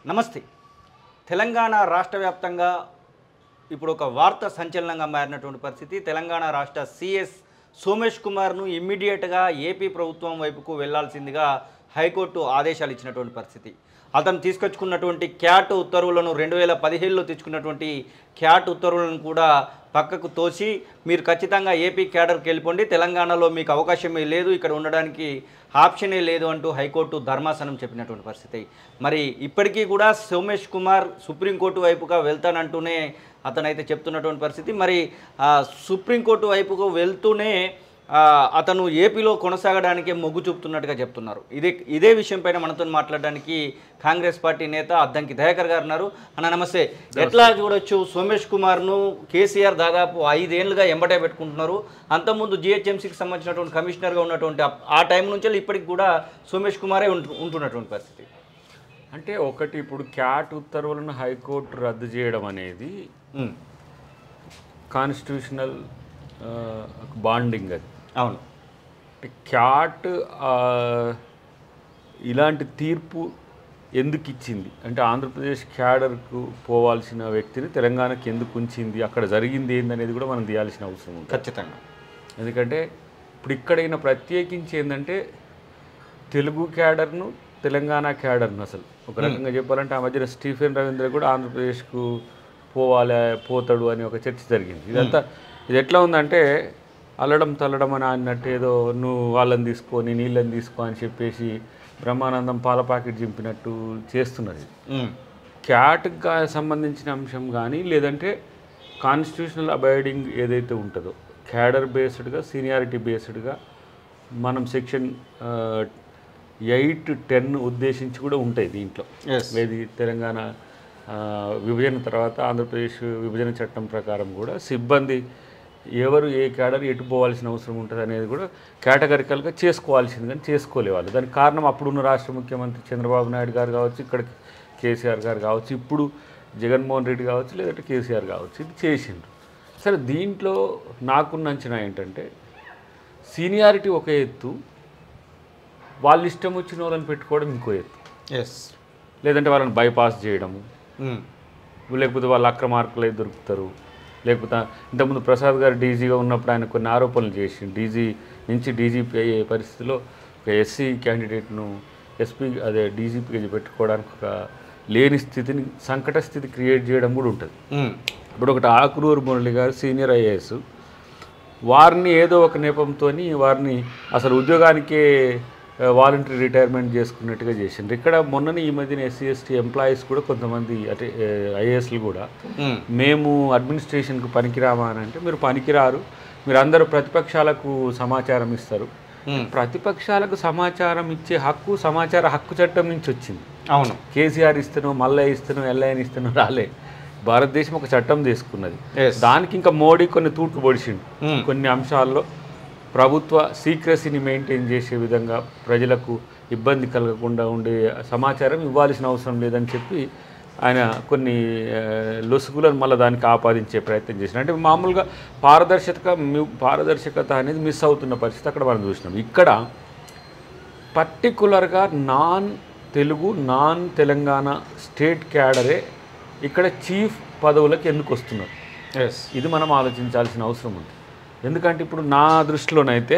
నమస్తే తెలంగాణ రాష్ట్ర వ్యాప్తంగా ఇప్పుడు ఒక వార్త సంచలనంగా మారినటువంటి పరిస్థితి తెలంగాణ రాష్ట్ర సిఎస్ సోమేష్ కుమార్ను ఇమ్మీడియట్గా ఏపీ ప్రభుత్వం వైపుకు వెళ్లాల్సిందిగా హైకోర్టు ఆదేశాలు ఇచ్చినటువంటి పరిస్థితి అతను తీసుకొచ్చుకున్నటువంటి క్యాట్ ఉత్తర్వులను రెండు వేల పదిహేడులో తెచ్చుకున్నటువంటి క్యాట్ ఉత్తర్వులను కూడా పక్కకు తోసి మీరు ఖచ్చితంగా ఏపీ క్యాడర్కి వెళ్ళిపోండి తెలంగాణలో మీకు అవకాశమే లేదు ఇక్కడ ఉండడానికి ఆప్షనే లేదు అంటూ హైకోర్టు ధర్మాసనం చెప్పినటువంటి పరిస్థితి మరి ఇప్పటికీ కూడా సోమేష్ కుమార్ సుప్రీంకోర్టు వైపుగా వెళ్తానంటూనే అతనైతే చెప్తున్నటువంటి పరిస్థితి మరి ఆ, సుప్రీంకోర్టు వైపుకు వెళ్తూనే ఆ, అతను ఏపీలో కొనసాగడానికి మొగ్గు చూపుతున్నట్టుగా చెప్తున్నారు ఇదే ఇదే విషయం పైన మనతో మాట్లాడడానికి కాంగ్రెస్ పార్టీ నేత అద్దంకి దయాకర్ గారు ఉన్నారు అన్న నమస్తే ఎట్లా చూడొచ్చు సోమేష్ కుమార్ను కేసీఆర్ దాదాపు ఐదేళ్లుగా ఎంబటే పెట్టుకుంటున్నారు అంతకుముందు జిహెచ్ఎంసీకి సంబంధించినటువంటి కమిషనర్గా ఉన్నటువంటి ఆ- ఆ టైం నుంచి ఇప్పటికి కూడా సోమేష్ కుమారే ఉంటు ఉంటున్నటువంటి పరిస్థితి అంటే ఒకటి ఇప్పుడు క్యాట్ ఉత్తర్వులను హైకోర్టు రద్దు చేయడం అనేది ఉమ్, కాన్స్టిట్యూషనల్ బాండింగ్ అది అవును అంటే క్యాట్ ఆ, ఇలాంటి తీర్పు ఎందుకు ఇచ్చింది అంటే ఆంధ్రప్రదేశ్ క్యాడర్కు పోవాల్సిన వ్యక్తిని తెలంగాణకి ఎందుకు ఉంచింది అక్కడ జరిగింది ఏందనేది కూడా మనం తీయాల్సిన అవసరం ఉంది ఖచ్చితంగా ఎందుకంటే ఇప్పుడు ఇక్కడైనా ప్రత్యేకించి ఏంటంటే తెలుగు క్యాడర్ను తెలంగాణ క్యాడర్ను అసలు ఒక రకంగా చెప్పాలంటే ఆ మధ్యన స్టీఫెన్ రవీంద్ర కూడా ఆంధ్రప్రదేశ్కు పోవాలి పోతాడు అని ఒక చర్చ జరిగింది ఇదంతా ఇది ఎట్లా ఉందంటే అల్లడం తల్లడం అని అన్నట్టు ఏదో నువ్వు వాళ్ళని తీసుకొని నీళ్ళని తీసుకో అని చెప్పేసి బ్రహ్మానందం పాల ప్యాకెట్ చింపినట్టు చేస్తున్నది ఉమ్, క్యాట్గా సంబంధించిన అంశం కానీ లేదంటే కాన్స్టిట్యూషనల్ అబైడింగ్ ఏదైతే ఉంటుందో క్యాడర్ బేస్డ్గా సీనియారిటీ బేస్డ్గా మనం సెక్షన్ ఎయిట్ టెన్ ఉద్దేశించి కూడా ఉంటాయి దీంట్లో Yes. ఏది తెలంగాణ ఆ, విభజన తర్వాత ఆంధ్రప్రదేశ్ విభజన చట్టం ప్రకారం కూడా సిబ్బంది ఎవరు ఏ క్యాడర్ ఎటు పోవాల్సిన అవసరం ఉంటుంది అనేది కూడా కేటగరికల్గా చేసుకోవాల్సింది కానీ చేసుకోలేవాళ్ళు దానికి కారణం అప్పుడున్న రాష్ట్ర ముఖ్యమంత్రి చంద్రబాబు నాయుడు గారు కావచ్చు ఇక్కడ కేసీఆర్ గారు కావచ్చు ఇప్పుడు జగన్మోహన్ రెడ్డి కావచ్చు లేదంటే కేసీఆర్ కావచ్చు ఇది చేసిండ్రు సరే దీంట్లో నాకున్న అంచనా ఏంటంటే సీనియారిటీ ఒక ఎత్తు వాళ్ళ ఇష్టం వచ్చిన వాళ్ళని పెట్టుకోవడం ఇంకో ఎత్తు ఎస్ లేదంటే వాళ్ళని బైపాస్ చేయడము ఉమ్, లేకపోతే వాళ్ళు అక్రమార్కులై దొరుకుతారు లేకపోతే ఇంతకుముందు ప్రసాద్ గారు డీజీగా ఉన్నప్పుడు ఆయన కొన్ని ఆరోపణలు చేసి డీజీ నుంచి డీజీపీ అయ్యే పరిస్థితిలో ఒక ఎస్సీ క్యాండిడేట్ను ఎస్పీ అదే డీజీపీగా పెట్టుకోవడానికి ఒక లేని స్థితిని సంకట స్థితి క్రియేట్ చేయడం కూడా ఉంటుంది ఉమ్, ఇప్పుడు ఒకటి ఆకురూరు మురళి గారు సీనియర్ ఐఏఎస్ వారిని ఏదో ఒక నెపంతో వారిని అసలు ఉద్యోగానికే వాలంటరీ రిటైర్మెంట్ చేసుకున్నట్టుగా చేసిండ్రు ఇక్కడ మొన్ననే ఈ మధ్యన ఎస్సీ ఎస్టీ ఎంప్లాయీస్ కూడా కొంతమంది అంటే ఐఏఎస్లు కూడా ఉమ్, మేము అడ్మినిస్ట్రేషన్కు పనికిరామా అని అంటే మీరు పనికిరారు మీరు అందరూ ప్రతిపక్షాలకు సమాచారం ఇస్తారు ఉమ్, ప్రతిపక్షాలకు సమాచారం ఇచ్చే హక్కు సమాచార హక్కు చట్టం నుంచి వచ్చింది అవును కేసీఆర్ ఇస్తాను మల్లయ్య ఇస్తాను ఎల్ఐని ఇస్తాను రాలే భారతదేశం ఒక చట్టం తీసుకున్నది Yes. దానికి ఇంకా మోడీ కొన్ని తూట్లు పొడిచిండు Hmm. కొన్ని అంశాల్లో ప్రభుత్వ సీక్రసీని మెయింటైన్ చేసే విధంగా ప్రజలకు ఇబ్బంది కలగకుండా ఉండే సమాచారం ఇవ్వాల్సిన అవసరం లేదని చెప్పి ఆయన కొన్ని ఆ, లొసుగులను మళ్ళీ దానికి ఆపాదించే ప్రయత్నం చేసిన అంటే మామూలుగా పారదర్శక మి- పారదర్శకత అనేది మిస్ అవుతున్న పరిస్థితి అక్కడ మనం చూసినాం ఇక్కడ పర్టికులర్గా non Telugu non Telangana state క్యాడరే ఇక్కడ చీఫ్ పదవులకు ఎందుకు వస్తున్నారు ఎస్ ఇది మనం ఆలోచించాల్సిన అవసరం ఉంది ఎందుకంటే ఇప్పుడు నా దృష్టిలోనైతే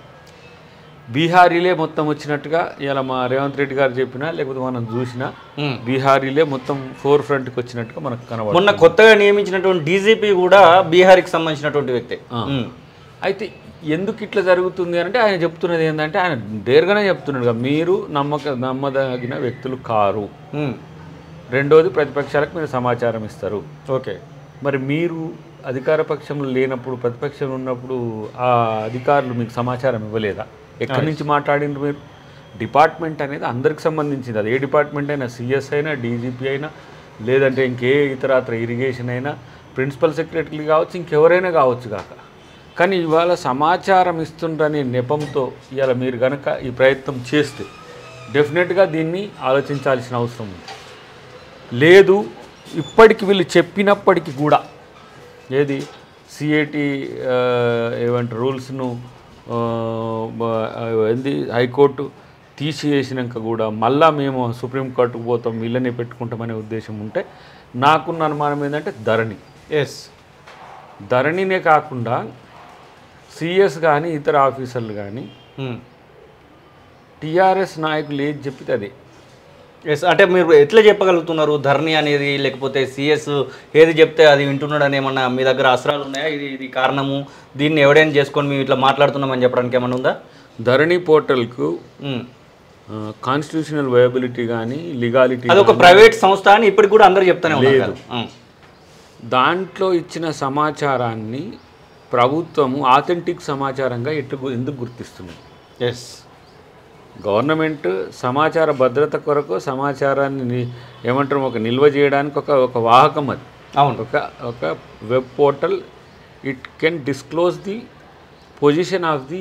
బీహారీలే మొత్తం వచ్చినట్టుగా ఇలా మా రేవంత్ రెడ్డి గారు చెప్పినా లేకపోతే మనం చూసినా ఉమ్. బీహారీలే మొత్తం ఫోర్ ఫ్రంట్కి వచ్చినట్టుగా మనకు కనబడుతుంది మొన్న కొత్తగా నియమించినటువంటి డీజీపీ కూడా బీహార్కి సంబంధించినటువంటి వ్యక్తి ఆ. ఉమ్, అయితే ఎందుకు ఇట్లా జరుగుతుంది అంటే ఆయన చెప్తున్నది ఏంటంటే ఆయన డేర్గానే చెప్తున్నాడు కదా, మీరు నమ్మక నమ్మదగిన వ్యక్తులు కారు ఉమ్, రెండోది ప్రతిపక్షాలకు మీరు సమాచారం ఇస్తారు ఓకే మరి మీరు అధికార పక్షంలో లేనప్పుడు ప్రతిపక్షంలో ఉన్నప్పుడు ఆ అధికారులు మీకు సమాచారం ఇవ్వలేదా ఎక్కడి నుంచి మాట్లాడిండ్రు మీరు డిపార్ట్మెంట్ అనేది అందరికి సంబంధించింది అది ఏ డిపార్ట్మెంట్ అయినా సిఎస్ అయినా డీజీపీ అయినా లేదంటే ఇంకే ఇతరత్ర ఇరిగేషన్ అయినా ప్రిన్సిపల్ సెక్రటరీ కావచ్చు ఇంకెవరైనా కావచ్చు కాక కానీ ఇవాళ సమాచారం ఇస్తుండ్రనే నెపంతో ఇవాళ మీరు కనుక ఈ ప్రయత్నం చేస్తే డెఫినెట్గా దీన్ని ఆలోచించాల్సిన అవసరం ఉంది లేదు ఇప్పటికి వీళ్ళు చెప్పినప్పటికీ కూడా ఏది సిఏటి ఏమంటారు రూల్స్ను ఏంది హైకోర్టు తీసివేసినాక కూడా మళ్ళా మేము సుప్రీంకోర్టుకు పోతాం వీళ్ళని పెట్టుకుంటామనే ఉద్దేశం ఉంటే నాకున్న అనుమానం ఏంటంటే ధరణి ఎస్ ధరణినే కాకుండా సిఎస్ కానీ ఇతర ఆఫీసర్లు కానీ టీఆర్ఎస్ నాయకులు ఏది చెప్పితే అదే ఎస్ అంటే మీరు ఎట్లా చెప్పగలుగుతున్నారు ధరణి అనేది లేకపోతే సిఎస్ ఏది చెప్తే అది వింటున్నాడని ఏమన్నా మీ దగ్గర అస్త్రాలు ఉన్నాయా ఇది ఇది కారణము దీన్ని ఎవడైనా చేసుకొని మేము ఇట్లా మాట్లాడుతున్నామని చెప్పడానికి ఏమన్నా ఉందా ధరణి పోర్టల్కు ఉమ్. కాన్స్టిట్యూషనల్ వయబిలిటీ కానీ లిగాలిటీ అది ఒక ప్రైవేట్ సంస్థ అని ఇప్పటికి కూడా అందరూ చెప్తానే ఉన్నారు కదా. ఉమ్. దాంట్లో ఇచ్చిన సమాచారాన్ని ప్రభుత్వము ఆథెంటిక్ సమాచారంగా ఎట్లు గు- ఎందుకు గుర్తిస్తుంది ఎస్ గవర్నమెంట్ సమాచార భద్రత కొరకు సమాచారాన్ని ని- ఏమంటారు ఒక నిల్వ చేయడానికి ఒక ఒక వాహకం అది అవును ఒక ఒక web portal it can disclose the position of the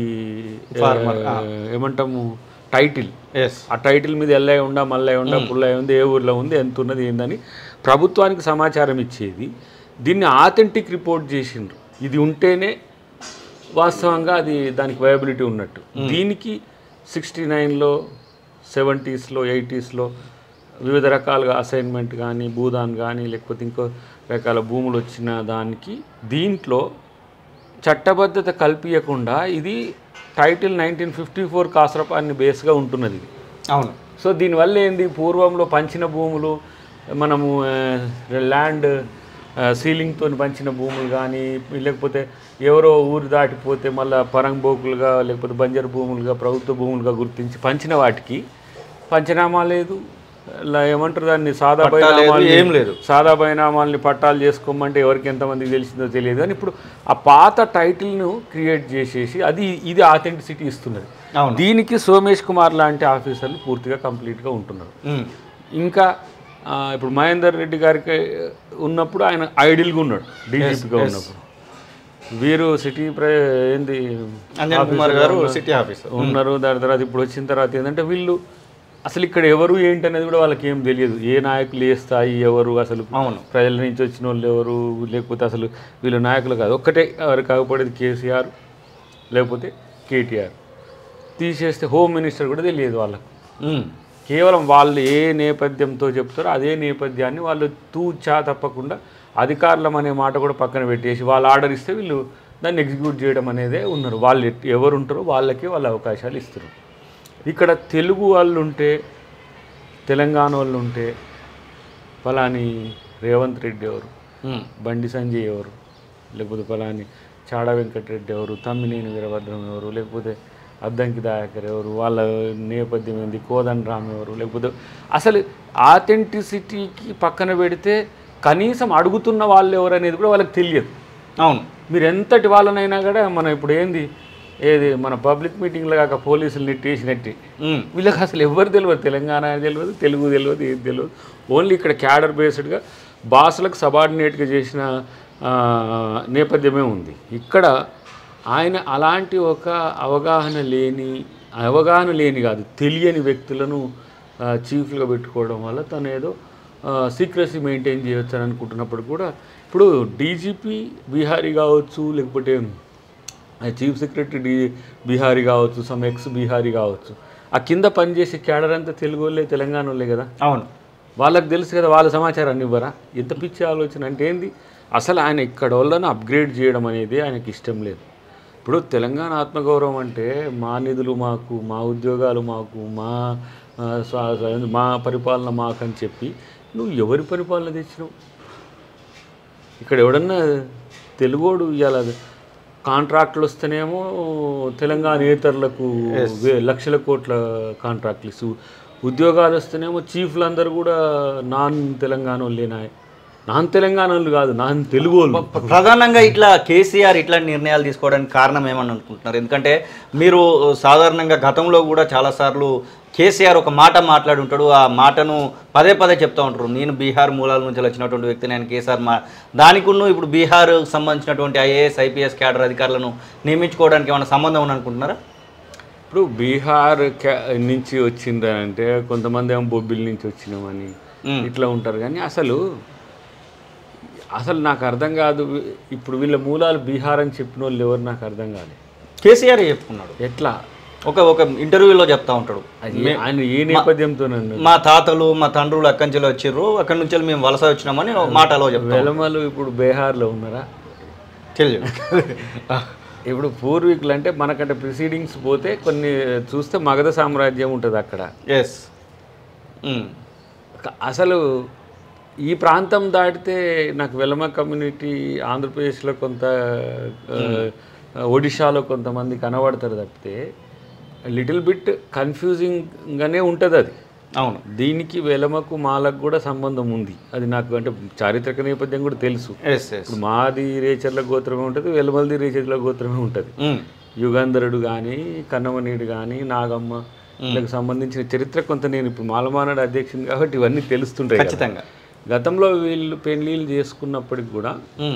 Farmer, ఏమంటాము టైటిల్ ఎస్ ఆ టైటిల్ మీద ఎల్లై ఉండా మల్లై ఉండా పుల్లై ఉంది ఏ ఊర్లో ఉంది ఎంత ఉన్నది ఏందని ప్రభుత్వానికి సమాచారం ఇచ్చేది దీన్ని ఆథెంటిక్ రిపోర్ట్ చేసిండ్రు ఇది ఉంటేనే వాస్తవంగా అది దానికి వయబిలిటీ ఉన్నట్టు దీనికి సిక్స్టీ నైన్లో సెవెంటీస్లో ఎయిటీస్లో వివిధ రకాలుగా అసైన్మెంట్ కానీ భూదాన్ కానీ లేకపోతే ఇంకో రకాల భూములు వచ్చిన దానికి దీంట్లో చట్టబద్ధత కల్పించకుండా ఇది టైటిల్ నైన్టీన్ ఫిఫ్టీ ఫోర్ కాసరపాన్ని బేస్గా ఉంటున్నది ఇది అవును సో దీనివల్ల ఏంది పూర్వంలో పంచిన భూములు మనము ఆ, ల్యాండ్ సీలింగ్తో పంచిన భూములు కానీ లేకపోతే ఎవరో ఊరు దాటిపోతే మళ్ళీ పరంబోకులుగా లేకపోతే బంజరు భూములుగా ప్రభుత్వ భూములుగా గుర్తించి పంచిన వాటికి పంచనామా లేదు ఇలా ఏమంటారు దాన్ని సాదా పట్టా లేదు, బైనామాల్ని- ఏం లేదు. సాదా బైనామాల్ని పట్టాలు చేసుకోమంటే ఎవరికి ఎంతమందికి తెలిసిందో తెలియదు కానీ ఇప్పుడు ఆ పాత టైటిల్ను క్రియేట్ చేసేసి అది ఇది ఆథెంటిసిటీ ఇస్తున్నది అవును దీనికి సోమేష్ కుమార్ లాంటి ఆఫీసర్లు పూర్తిగా కంప్లీట్గా ఉంటున్నారు ఉమ్. ఇంకా ఆ, ఇప్పుడు మహేందర్ రెడ్డి గారికి ఉన్నప్పుడు ఆయన ఐడియల్గా ఉన్నాడు డీజీపీగా ఉన్నప్పుడు వీరు సిటీ ప్ర ఏంది అంజన్ కుమార్ గారు సిటీ ఆఫీసర్ ఉన్నారు దాని తర్వాత ఇప్పుడు వచ్చిన తర్వాత ఏంటంటే వీళ్ళు అసలు ఇక్కడ ఎవరు ఏంటి అనేది కూడా వాళ్ళకి ఏం తెలియదు ఏ నాయకులు ఏ స్థాయి ఎవరు అసలు అవును ప్రజల నుంచి వచ్చిన వాళ్ళు ఎవరు లేకపోతే అసలు వీళ్ళు నాయకులు కాదు ఒక్కటే ఎవరు కాకపోయేది కేసీఆర్ లేకపోతే కేటీఆర్ తీసేస్తే హోమ్ మినిస్టర్ కూడా తెలియదు వాళ్ళకు ఉమ్. కేవలం వాళ్ళు ఏ నేపథ్యంతో చెప్తారో అదే నేపథ్యాన్ని వాళ్ళు తూచా తప్పకుండా అధికారులం అనే మాట కూడా పక్కన పెట్టేసి వాళ్ళు ఆర్డర్ ఇస్తే వీళ్ళు దాన్ని ఎగ్జిక్యూట్ చేయడం అనేదే ఉన్నారు వాళ్ళు ఎట్- ఎవరు ఉంటారో వాళ్ళకే వాళ్ళ అవకాశాలు ఇస్తారు ఇక్కడ తెలుగు వాళ్ళు ఉంటే తెలంగాణ వాళ్ళు ఉంటే ఫలాని రేవంత్ రెడ్డి ఎవరు ఉమ్. బండి సంజయ్ ఎవరు లేకపోతే ఫలాని చాడా వెంకటరెడ్డి ఎవరు తమ్మినేని వీరభద్రం ఎవరు లేకపోతే అద్దంకి దయాకర్ ఎవరు వాళ్ళ నేపథ్యం ఏంది కోదండ రామ్ ఎవరు లేకపోతే అసలు ఆథెంటిసిటీకి పక్కన పెడితే కనీసం అడుగుతున్న వాళ్ళు ఎవరు అనేది కూడా వాళ్ళకి తెలియదు అవును మీరు ఎంతటి వాళ్ళనైనా కూడా మనం ఇప్పుడు ఏంది ఏది మన పబ్లిక్ మీటింగ్లో కాక పోలీసులు నెట్టేసినట్టు ఉమ్. వీళ్ళకి అసలు ఎవరు తెలియదు తెలంగాణ తెలియదు తెలుగు తెలియదు ఏది తెలియదు ఓన్లీ ఇక్కడ క్యాడర్ బేస్డ్గా భాషలకు సబార్డినేట్గా చేసిన ఆ, నేపథ్యమే ఉంది ఇక్కడ ఆయన అలాంటి ఒక అవగాహన లేని అవగాహన లేని కాదు తెలియని వ్యక్తులను చీఫ్లుగా పెట్టుకోవడం వల్ల తను ఏదో సీక్రసీ మెయింటైన్ చేయొచ్చు అని అనుకుంటున్నప్పుడు కూడా ఇప్పుడు డీజీపీ బీహారీ కావచ్చు లేకపోతే చీఫ్ సెక్రటరీ డి బీహారీ కావచ్చు సమ్ ఎక్స్ బీహారీ కావచ్చు ఆ కింద పనిచేసే క్యాడర్ అంతా తెలుగు వాళ్ళే తెలంగాణ వాళ్ళే కదా అవును వాళ్ళకి తెలుసు కదా వాళ్ళ సమాచారాన్ని ఇవ్వరా ఎంత పిచ్చి ఆలోచన అంటే ఏంది అసలు ఆయన ఇక్కడ వాళ్ళని అప్గ్రేడ్ చేయడం అనేది ఆయనకి ఇష్టం లేదు ఇప్పుడు తెలంగాణ ఆత్మగౌరవం అంటే మా నిధులు మాకు మా ఉద్యోగాలు మాకు మా ఆ, స్వా- స్వా- మా పరిపాలన మాకు అని చెప్పి నువ్వు ఎవరి పరిపాలన తెచ్చినావు ఇక్కడ ఎవడన్నా తెలుగోడు ఇవాళ కాంట్రాక్టులు వస్తేనేమో తెలంగాణేతరులకు వే- లక్షల కోట్ల కాంట్రాక్టులు ఇస్తూ ఉద్యోగాలు వస్తేనేమో చీఫ్లు అందరూ కూడా నాన్ తెలంగాణ వాళ్ళేనా నాన్ తెలంగాణ వాళ్ళు కాదు నాన్ తెలుగు వాళ్ళు ప్రధానంగా ఇట్లా కేసీఆర్ ఇట్లాంటి నిర్ణయాలు తీసుకోవడానికి కారణం ఏమని అనుకుంటున్నారు ఎందుకంటే మీరు సాధారణంగా గతంలో కూడా చాలాసార్లు కేసీఆర్ ఒక మాట మాట్లాడి ఉంటాడు ఆ మాటను పదే పదే చెప్తా ఉంటారు నేను బీహార్ మూలాల నుంచి వచ్చినటువంటి వ్యక్తిని ఆయన కేసీఆర్ మా దానికున్న ఇప్పుడు బీహార్ సంబంధించినటువంటి ఐఏఎస్ ఐపీఎస్ క్యాడర్ అధికారులను నియమించుకోవడానికి ఏమైనా సంబంధం ఉంది అనుకుంటున్నారా ఇప్పుడు బీహార్ క్యా- నుంచి వచ్చిందంటే కొంతమంది ఏమో బొబ్బిలి నుంచి వచ్చినామని మ్మ్. ఇట్లా ఉంటారు కానీ అసలు అసలు నాకు అర్థం కాదు ఇప్పుడు వీళ్ళ మూలాలు బీహార్ అని చెప్పిన వాళ్ళు ఎవరు నాకు అర్థం కాలేదు కేసీఆర్ చెప్పుకున్నాడు ఎట్లా ఒక ఒక ఇంటర్వ్యూలో చెప్తా ఉంటాడు అది ఆయన ఏ నేపథ్యంతో నన్ను మా తాతలు మా తండ్రులు అక్కడి నుంచి వచ్చిర్రు అక్కడి నుంచి మేము వలస వచ్చినామని ఒక మాటలో చెప్తాం వెలమలు ఇప్పుడు బీహార్లో ఉన్నారా తెలియదు ఇప్పుడు పూర్వీకులు అంటే మనకంటే ప్రిసీడింగ్స్ పోతే కొన్ని చూస్తే మగధ సామ్రాజ్యం ఉంటుంది అక్కడ ఎస్ క- అసలు ఈ ప్రాంతం దాటితే నాకు వెలమ కమ్యూనిటీ ఆంధ్రప్రదేశ్లో కొంత ఆ, ఒడిశాలో కొంతమంది కనబడతారు తప్పితే లిటిల్ బిట్ కన్ఫ్యూజింగ్గానే ఉంటుంది అది అవును దీనికి వెలమకు మాలకు కూడా సంబంధం ఉంది అది నాకు అంటే చారిత్రక నేపథ్యం కూడా తెలుసు ఎస్ ఎస్ ఇప్పుడు మాది రేచర్ల గోత్రమే ఉంటుంది వెలమలది రేచర్ల గోత్రమే ఉంటుంది యుగంధరుడు కానీ కన్నమనీయుడు కానీ నాగమ్మ వీళ్ళకి సంబంధించిన చరిత్ర కొంత నేను ఇప్పుడు మాలమానాడు అధ్యక్షుని కాబట్టి ఇవన్నీ తెలుస్తుంటాయి కదా. ఖచ్చితంగా గతంలో వీళ్ళు పెళ్ళిళ్ళు చేసుకున్నప్పటికి కూడా ఉమ్.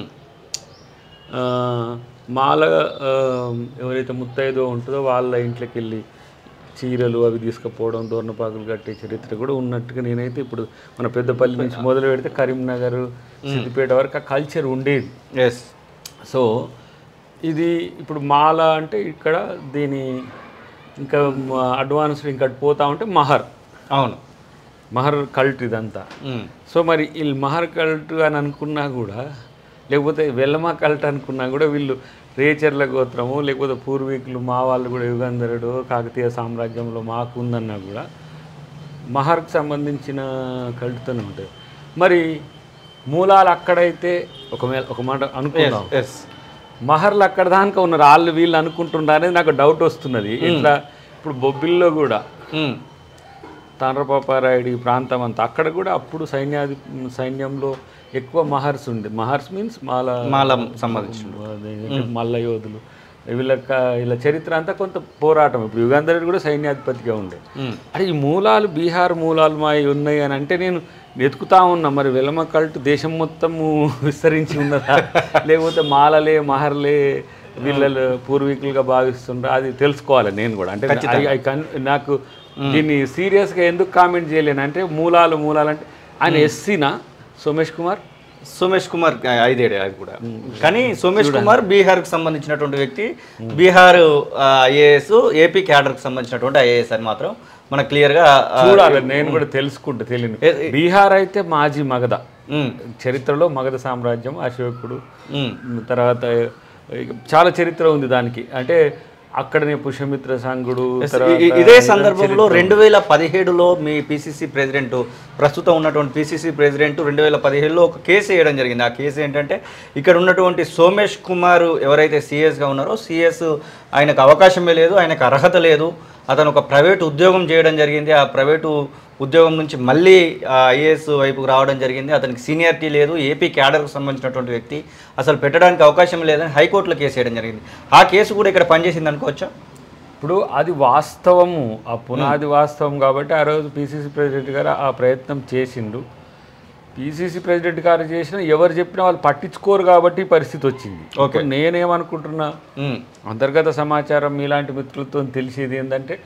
ఆ, మాల ఆ, ఎవరైతే ముత్తైదో ఉంటుందో వాళ్ళ ఇంట్లోకి వెళ్ళి చీరలు అవి తీసుకుపోవడం దోర్ణపాకులు కట్టే చరిత్ర కూడా ఉన్నట్టుగా నేనైతే ఇప్పుడు మన పెద్దపల్లి నుంచి మొదలు పెడితే కరీంనగర్ సిద్దిపేట వరకు ఆ కల్చర్ ఉండేది ఎస్ సో ఇది ఇప్పుడు మాల అంటే ఇక్కడ దీని ఇంకా అడ్వాన్స్డ్ ఇంకా పోతా ఉంటే మహర్ అవును మహర్ కల్ట్ ఇదంతా ఉమ్. సో మరి వీళ్ళు మహర్ కల్ట్ అని అనుకున్నా కూడా లేకపోతే వెల్లమ కల్ట్ అనుకున్నా కూడా వీళ్ళు రేచర్ల గోత్రము లేకపోతే పూర్వీకులు మా వాళ్ళు కూడా యుగంధరుడు కాకతీయ సామ్రాజ్యంలో మాకు ఉందన్నా కూడా మహర్కి సంబంధించిన కల్ట్తోనే ఉంటుంది మరి మూలాలు అక్కడైతే ఒక మే- ఒక మాట అనుకుందాం ఎస్ మహర్లు అక్కడ దాకా ఉన్నారు వాళ్ళు వీళ్ళు అనుకుంటున్నారు అనేది నాకు డౌట్ వస్తున్నది ఇట్లా ఇప్పుడు బొబ్బిల్లో కూడా ఉమ్. తాండ్రపాపారాయుడి ప్రాంతం అంతా అక్కడ కూడా అప్పుడు సైన్యాధి సైన్యంలో ఎక్కువ మహర్స్ ఉండే మహర్స్ మీన్స్ మాల మాలం సంబంధించి అదే మల్ల యోధులు వీళ్ళ క- వీళ్ళ చరిత్ర అంతా కొంత పోరాటం ఇప్పుడు యుగాంధరుడు కూడా సైన్యాధిపతిగా ఉండే ఉమ్. అరే ఈ మూలాలు బీహార్ మూలాలు మా ఉన్నాయి అని అంటే నేను వెతుకుతా ఉన్నా మరి వెలమ కల్ట్ దేశం మొత్తము విస్తరించి ఉన్నదా లేకపోతే మాలలే మహర్లే వీళ్ళ పూర్వీకులుగా భావిస్తుండ్రా అది తెలుసుకోవాలి నేను కూడా అంటే I- I can- నాకు దీన్ని సీరియస్గా ఎందుకు కామెంట్ చేయలేను అంటే మూలాలు మూలాలు అంటే ఆయన ఎస్సీనా సోమేష్ కుమార్ సోమేష్ కుమార్ ఐదేడే అది కూడా కానీ సోమేష్ కుమార్ బీహార్కి సంబంధించినటువంటి వ్యక్తి బీహార్ ఐఏఎస్ ఏపీ క్యాడర్కి సంబంధించినటువంటి ఐఏఎస్ అని మాత్రం మనకు క్లియర్గా చూడాలి నేను కూడా తెలుసుకుంటే తెలియను ఏ- బీహార్ అయితే మాజీ మగధ ఉమ్, చరిత్రలో మగధ సామ్రాజ్యం అశోకుడు ఉమ్, తర్వాత ఇక చాలా చరిత్ర ఉంది దానికి అంటే అక్కడనే పుష్యమిత్ర సంఘుడు ఇ- ఇ- ఇదే సందర్భంలో రెండు వేల పదిహేడులో మీ పిసిసి ప్రెసిడెంట్ ప్రస్తుతం ఉన్నటువంటి పిసిసి ప్రెసిడెంట్ రెండు వేల పదిహేడులో ఒక కేసు వేయడం జరిగింది ఆ కేసు ఏంటంటే ఇక్కడ ఉన్నటువంటి సోమేష్ కుమార్ ఎవరైతే సిఎస్గా ఉన్నారో సిఎస్ ఆయనకు అవకాశమే లేదు ఆయనకు అర్హత లేదు అతను ఒక ప్రైవేట్ ఉద్యోగం చేయడం జరిగింది ఆ ప్రైవేటు ఉద్యోగం నుంచి మళ్ళీ ఐఏఎస్ వైపుకు రావడం జరిగింది అతనికి సీనియారిటీ లేదు ఏపీ క్యాడర్కు సంబంధించినటువంటి వ్యక్తి అసలు పెట్టడానికి అవకాశం లేదని హైకోర్టులో కేసు వేయడం జరిగింది ఆ కేసు కూడా ఇక్కడ పనిచేసింది అనుకోవచ్చా ఇప్పుడు అది వాస్తవము ఆ పునాది వాస్తవం కాబట్టి ఆ రోజు పిసిసి ప్రెసిడెంట్ గారు ఆ ప్రయత్నం చేసిండు పిసిసి ప్రెసిడెంట్ గారు చేసిన ఎవరు చెప్పినా వాళ్ళు పట్టించుకోరు కాబట్టి ఈ పరిస్థితి వచ్చింది ఇప్పుడు నేనేమనుకుంటున్నా ఉమ్. అంతర్గత సమాచారం మీలాంటి మిత్రులతో తెలిసేది ఏంటంటే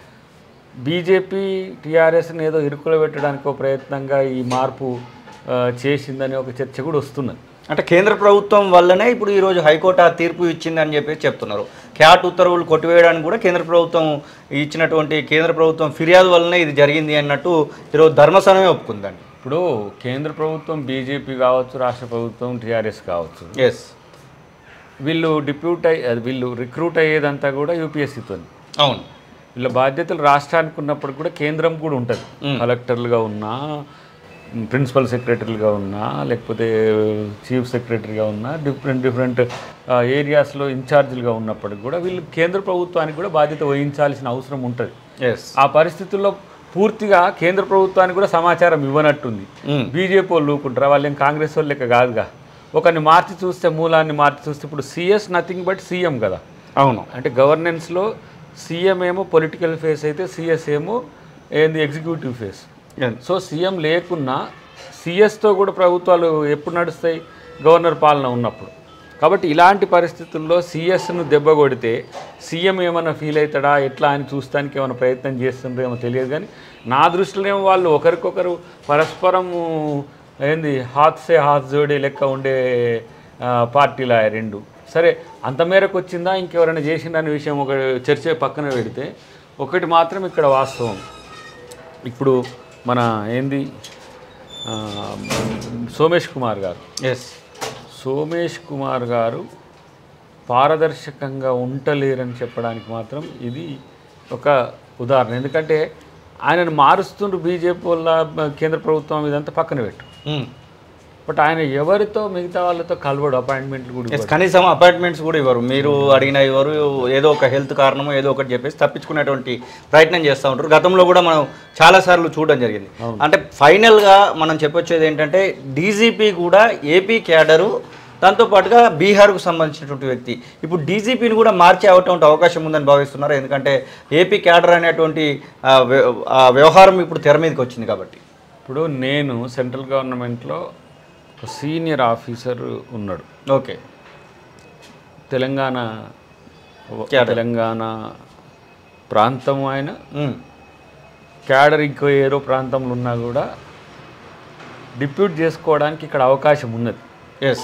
బీజేపీ టీఆర్ఎస్ని ఏదో ఇరుకులో పెట్టడానికి ఒక ప్రయత్నంగా ఈ మార్పు ఆ, చేసిందని ఒక చర్చ కూడా వస్తున్నది అంటే కేంద్ర ప్రభుత్వం వల్లనే ఇప్పుడు ఈరోజు హైకోర్టు ఆ తీర్పు ఇచ్చిందని చెప్పి చెప్తున్నారు క్యాట్ ఉత్తర్వులు కొట్టివేయడానికి కూడా కేంద్ర ప్రభుత్వం ఇచ్చినటువంటి కేంద్ర ప్రభుత్వం ఫిర్యాదు వల్లనే ఇది జరిగింది అన్నట్టు ఈరోజు ధర్మస్థానమే ఒప్పుకుందండి ఇప్పుడు కేంద్ర ప్రభుత్వం బీజేపీ కావచ్చు రాష్ట్ర ప్రభుత్వం టీఆర్ఎస్ కావచ్చు ఎస్ వీళ్ళు డిప్యూట్ అయ్యి అది వీళ్ళు రిక్రూట్ అయ్యేదంతా కూడా యూపీఎస్సీతో అవును వీళ్ళ బాధ్యతలు రాష్ట్రానికి ఉన్నప్పుడు కూడా కేంద్రం కూడా ఉంటుంది కలెక్టర్లుగా ఉన్నా ప్రిన్సిపల్ సెక్రటరీలుగా ఉన్నా లేకపోతే చీఫ్ సెక్రటరీగా ఉన్నా డిఫరెంట్ డిఫరెంట్ ఏరియాస్లో ఇన్ఛార్జీలుగా ఉన్నప్పటికి కూడా వీళ్ళు కేంద్ర ప్రభుత్వానికి కూడా బాధ్యత వహించాల్సిన అవసరం ఉంటుంది ఎస్ ఆ పరిస్థితుల్లో పూర్తిగా కేంద్ర ప్రభుత్వానికి కూడా సమాచారం ఇవ్వనట్టుంది Mm. బీజేపీ వాళ్ళు ఊరుకుంటారా వాళ్ళు ఏం కాంగ్రెస్ వాళ్ళు లెక్క కాదుగా ఒకరిని మార్చి చూస్తే మూలాన్ని మార్చి చూస్తే ఇప్పుడు సిఎస్ నథింగ్ బట్ సీఎం కదా అవును అంటే గవర్నెన్స్లో సీఎం ఏమో పొలిటికల్ ఫేస్ అయితే సిఎస్ ఏమో ఏంది executive face Yes. So CM లేకున్నా సిఎస్తో కూడా ప్రభుత్వాలు ఎప్పుడు నడుస్తాయి గవర్నర్ పాలన ఉన్నప్పుడు కాబట్టి ఇలాంటి పరిస్థితుల్లో సిఎస్ను దెబ్బ కొడితే సీఎం ఏమైనా ఫీల్ అవుతాడా ఎట్లా అని చూస్తానికి ఏమైనా ప్రయత్నం చేస్తుండ్రో ఏమో తెలియదు కానీ నా దృష్టిలోనేమో వాళ్ళు ఒకరికొకరు పరస్పరం ఏంది హాత్ సే హాత్ జోడే లెక్క ఉండే ఆ, పార్టీలా రెండు సరే అంత మేరకు వచ్చిందా ఇంకెవరైనా చేసిందా అనే విషయం ఒక చర్చ పక్కన పెడితే ఒకటి మాత్రం ఇక్కడ వాస్తవం ఇప్పుడు మన ఏంది ఆ, సోమేష్ కుమార్ గారు ఎస్ సోమేష్ కుమార్ గారు పారదర్శకంగా ఉండలేరని చెప్పడానికి మాత్రం ఇది ఒక ఉదాహరణ ఎందుకంటే ఆయనను మారుస్తుండ్రు బీజేపీ వల్ల కేంద్ర ప్రభుత్వం ఇదంతా పక్కన పెట్టు బట్ ఆయన ఎవరితో మిగతా వాళ్ళతో కలవడు అపాయింట్మెంట్లు కూడా ఎస్ కనీసం అపాయింట్మెంట్స్ కూడా ఇవ్వరు మీరు అడిగిన ఇవ్వరు ఏదో ఒక హెల్త్ కారణమో ఏదో ఒకటి చెప్పేసి తప్పించుకునేటువంటి ప్రయత్నం చేస్తూ ఉంటారు గతంలో కూడా మనం చాలాసార్లు చూడడం జరిగింది అంటే ఫైనల్గా మనం చెప్పొచ్చేది ఏంటంటే డీజీపీ కూడా ఏపీ క్యాడరు దాంతోపాటుగా బీహార్కు సంబంధించినటువంటి వ్యక్తి ఇప్పుడు డీజీపీని కూడా మార్చే అవటం అవకాశం ఉందని భావిస్తున్నారు ఎందుకంటే ఏపీ క్యాడర్ అనేటువంటి ఆ, వ్య- ఆ వ్యవహారం ఇప్పుడు తెర మీదకి వచ్చింది కాబట్టి ఇప్పుడు నేను సెంట్రల్ గవర్నమెంట్లో ఒక సీనియర్ ఆఫీసర్ ఉన్నాడు ఓకే తెలంగాణ క్యాడర్. తెలంగాణ ప్రాంతం ఆయన ఉమ్. క్యాడర్ ఇంకో ఏదో ప్రాంతంలో ఉన్నా కూడా డిప్యూట్ చేసుకోవడానికి ఇక్కడ అవకాశం ఉన్నది ఎస్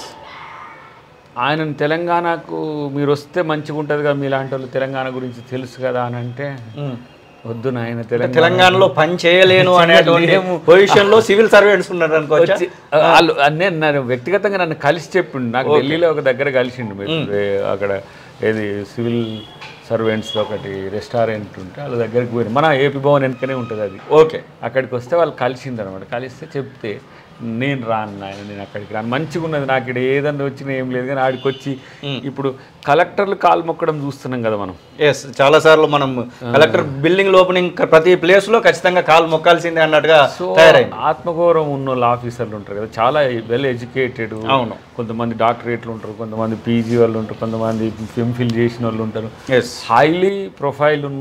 ఆయనను తెలంగాణకు మీరు వస్తే మంచిగా ఉంటుంది కదా మీలాంటి వాళ్ళు తెలంగాణ గురించి తెలుసు కదా అని అంటే ఉమ్. వద్దు నాయన తెలంగాణ తెలంగాణలో పని చేయలేను అనేటువంటి పొజిషన్ లో సివిల్ సర్వెంట్స్ ఉన్నారు అనుకోవచ్చా వచ్చి- వాళ్ళు నేను నన్ను వ్యక్తిగతంగా నన్ను కలిసి చెప్పిండు నాకు ఢిల్లీలో ఒక దగ్గర కలిసిండు మీరు ఏ- అక్కడ ఏది సివిల్ సర్వెంట్స్ ఒకటి రెస్టారెంట్ ఉంటే వాళ్ళ దగ్గరికి పోయిన మన ఏపీ భవన్ వెనుకనే ఉంటుంది అది ఓకే అక్కడికి వస్తే వాళ్ళు కలిసింది అనమాట కలిస్తే చెప్తే నేను రాను నాయన నేను అక్కడికి రాను మంచిగా ఉన్నది నాకు ఇక్కడ ఏదన్నా వచ్చినా ఏం లేదు కానీ ఆడికి వచ్చి ఇప్పుడు కలెక్టర్లు కాలు మొక్కడం చూస్తున్నాం కదా మనం ఎస్ చాలా సార్లు మనం కలెక్టర్ బిల్డింగ్ ఓపెనింగ్ ప్రతి ప్లేస్ లో ఖచ్చితంగా కాలు మొక్కాల్సిందే అన్నట్టుగా తయారైంది ఆత్మగౌరవం ఉన్న వాళ్ళు ఆఫీసర్లు ఉంటారు కదా చాలా వెల్ ఎడ్యుకేటెడ్ అవును. కొంతమంది డాక్టరేట్లు ఉంటారు కొంతమంది పీజీ వాళ్ళు ఉంటారు కొంతమంది ఎంఫిల్ చేసిన వాళ్ళు ఉంటారు ఎస్ హైలీ ప్రొఫైల్ ఉన్న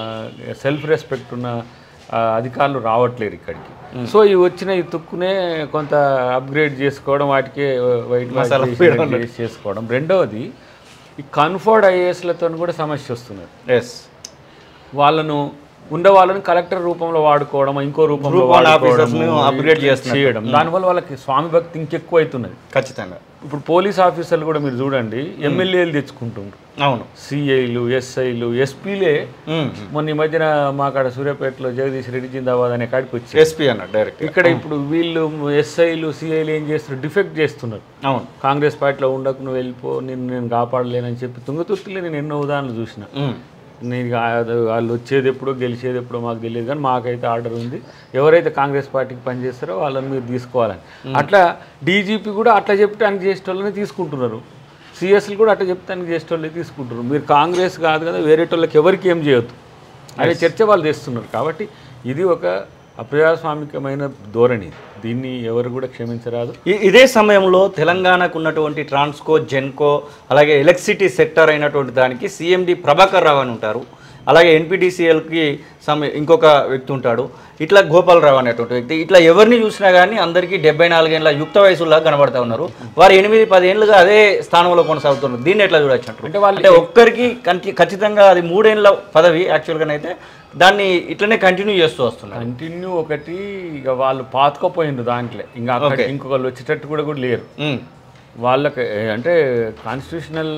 సెల్ఫ్ రెస్పెక్ట్ ఉన్న ఆ, అధికారులు రావట్లేరు ఇక్కడికి సో ఇవి వచ్చిన ఈ తుక్కునే కొంత అప్గ్రేడ్ చేసుకోవడం వాటికి వైట్ వాష్ చేసుకోవడం రెండవది ఈ కన్ఫర్డ్ ఐఏఎస్లతో కూడా సమస్య వస్తున్నది ఎస్ వాళ్ళను ఉన్న వాళ్ళని కలెక్టర్ రూపంలో వాడుకోవడం ఇంకో రూపంలో Group one వాడుకోవడం, officers ను upgrade ఇట్లా చేస్తున్నారు. చేయడం దానివల్ల వాళ్ళకి స్వామి భక్తి ఇంకెక్కువ అవుతున్నది ఖచ్చితంగా ఇప్పుడు పోలీస్ ఆఫీసర్లు కూడా మీరు చూడండి ఎమ్మెల్యేలు తెచ్చుకుంటుండ్రు అవును సిఐలు ఎస్ఐలు ఎస్పీలే ఉమ్. మొన్న ఈ మధ్యన మా కాడ సూర్యాపేటలో జగదీష్ రెడ్డి జిందాబాద్ అనే కాడికి వచ్చి ఎస్పీ అన్నాడు డైరెక్ట్ ఇక్కడ ఇప్పుడు వీళ్ళు ఎస్ఐలు సిఐలు ఏం చేస్తున్నారు డిఫెక్ట్ చేస్తున్నారు అవును కాంగ్రెస్ పార్టీలో ఉండకు నువ్వు వెళ్ళిపో నేను నేను కాపాడలేనని చెప్పి తుంగతుర్తిలో నేను ఎన్నో ఉదాహరణలు చూసిన ఉమ్. నేను ఇక ఆ- వాళ్ళు వచ్చేది ఎప్పుడో గెలిచేది ఎప్పుడో మాకు తెలియదు కానీ మాకైతే ఆర్డర్ ఉంది ఎవరైతే కాంగ్రెస్ పార్టీకి పనిచేస్తారో వాళ్ళని మీరు తీసుకోవాలని అట్లా డీజీపీ కూడా అట్లా చెప్పడానికి చేసేటోళ్ళని తీసుకుంటున్నారు సిఎస్లు కూడా అట్లా చెప్తానికి చేసేటోళ్ళని తీసుకుంటున్నారు మీరు కాంగ్రెస్ కాదు కదా వేరేటోళ్ళకి ఎవరికి ఏం చేయొద్దు అనే చర్చ వాళ్ళు చేస్తున్నారు కాబట్టి ఇది ఒక అప్రజాస్వామికమైన ధోరణి దీన్ని ఎవరు కూడా క్షమించరాదు ఇ- ఇదే సమయంలో తెలంగాణకు ఉన్నటువంటి ట్రాన్స్కో జెన్కో అలాగే ఎలక్ట్రిసిటీ సెక్టర్ అయినటువంటి దానికి సిఎండి ప్రభాకర్ రావు అని ఉంటారు అలాగే ఎన్పిటిసిఎల్కి సమ ఇంకొక వ్యక్తి ఉంటాడు ఇట్లా గోపాలరావు అనేటువంటి వ్యక్తి ఇట్లా ఎవరిని చూసినా కానీ అందరికీ డెబ్బై నాలుగేళ్ళ యుక్త వయసులా కనబడతా ఉన్నారు వారు ఎనిమిది పది ఏళ్ళుగా అదే స్థానంలో కొనసాగుతున్నారు దీన్ని ఎట్లా చూడొచ్చు అంటారు? అంటే వాళ్ళు అంటే ఒక్కరికి కంటి- ఖచ్చితంగా అది మూడేళ్ళ పదవి యాక్చువల్గానైతే దాన్ని ఇట్లనే కంటిన్యూ చేస్తూ వస్తున్నారు కంటిన్యూ ఒకటి ఇక వాళ్ళు పాతుకపోయిండ్రు దాంట్లో ఇంకా అక్కడ ఇంకొకళ్ళు వచ్చేటట్టు కూడా కూడా లేరు ఉమ్. వాళ్ళకి ఏ, అంటే కాన్స్టిట్యూషనల్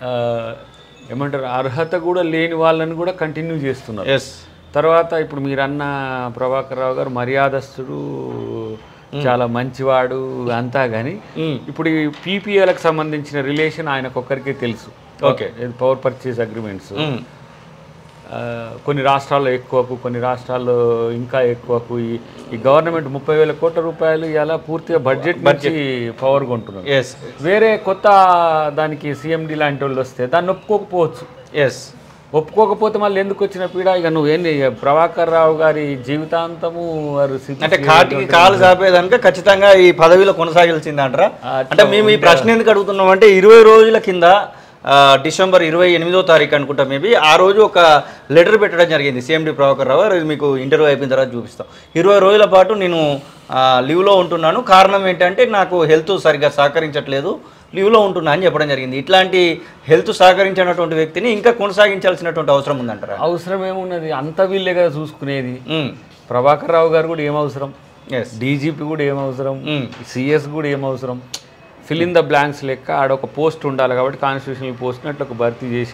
ఏమంటారు అర్హత కూడా లేని వాళ్ళని కూడా కంటిన్యూ చేస్తున్నారు ఎస్ తర్వాత ఇప్పుడు మీరన్న ప్రభాకర్ రావు గారు మర్యాదస్తుడు చాలా మంచివాడు అంతా కానీ ఉమ్. ఇప్పుడు ఈ పీపీఏలకు సంబంధించిన రిలేషన్ ఆయనకొక్కరికే తెలుసు ఓకే. పవర్ పర్చేస్ అగ్రిమెంట్స్ ఉమ్. ఆ, కొన్ని రాష్ట్రాల్లో ఎక్కువకు కొన్ని రాష్ట్రాల్లో ఇంకా ఎక్కువకు ఈ ఈ గవర్నమెంట్ ముప్పై వేల కోట్ల రూపాయలు ఇలా పూర్తిగా బడ్జెట్ నుంచి పవర్ కొంటున్నారు ఎస్ వేరే కొత్త దానికి సిఎండి లాంటి వాళ్ళు వస్తే దాన్ని ఒప్పుకోకపోవచ్చు ఎస్ ఒప్పుకోకపోతే మళ్ళీ ఎందుకు వచ్చిన పీడ ఇక నువ్వేంది ఇక ప్రభాకర్ రావు గారి జీవితాంతము వారు సిద్ధి అంటే కాటికి కాలు చాపేదానిక ఖచ్చితంగా ఈ పదవిలో కొనసాగాల్సిందంటారా అంటే మేము ఈ ప్రశ్న ఎందుకు అడుగుతున్నాం అంటే ఇరవై రోజుల కింద ఆ, డిసెంబర్ ఇరవై ఎనిమిదో తారీఖు అనుకుంటా మేబీ ఆ రోజు ఒక లెటర్ పెట్టడం జరిగింది సిఎండి ప్రభాకర్ రావు గారు ఇది మీకు ఇంటర్వ్యూ అయిపోయిన తర్వాత చూపిస్తాం ఇరవై రోజుల పాటు నేను ఆ, లీవ్లో ఉంటున్నాను కారణం ఏంటంటే నాకు హెల్త్ సరిగ్గా సహకరించట్లేదు లీవ్లో ఉంటున్నా అని చెప్పడం జరిగింది ఇట్లాంటి హెల్త్ సహకరించినటువంటి వ్యక్తిని ఇంకా కొనసాగించాల్సినటువంటి అవసరం ఉందంటారా అవసరం ఏమున్నది అంత వీళ్ళే కదా చూసుకునేది ఉమ్. ప్రభాకర్ రావు గారు కూడా ఏం అవసరం ఎస్ డీజీపీ కూడా ఏం అవసరం ఉమ్. సిఎస్ కూడా ఏం అవసరం ఫిల్ ఇన్ ద బ్లాంక్స్ లెక్క ఆడ ఒక పోస్ట్ ఉండాలి కాబట్టి కాన్స్టిట్యూషనల్ పోస్ట్ని అట్లా ఒక భర్తీ చేసి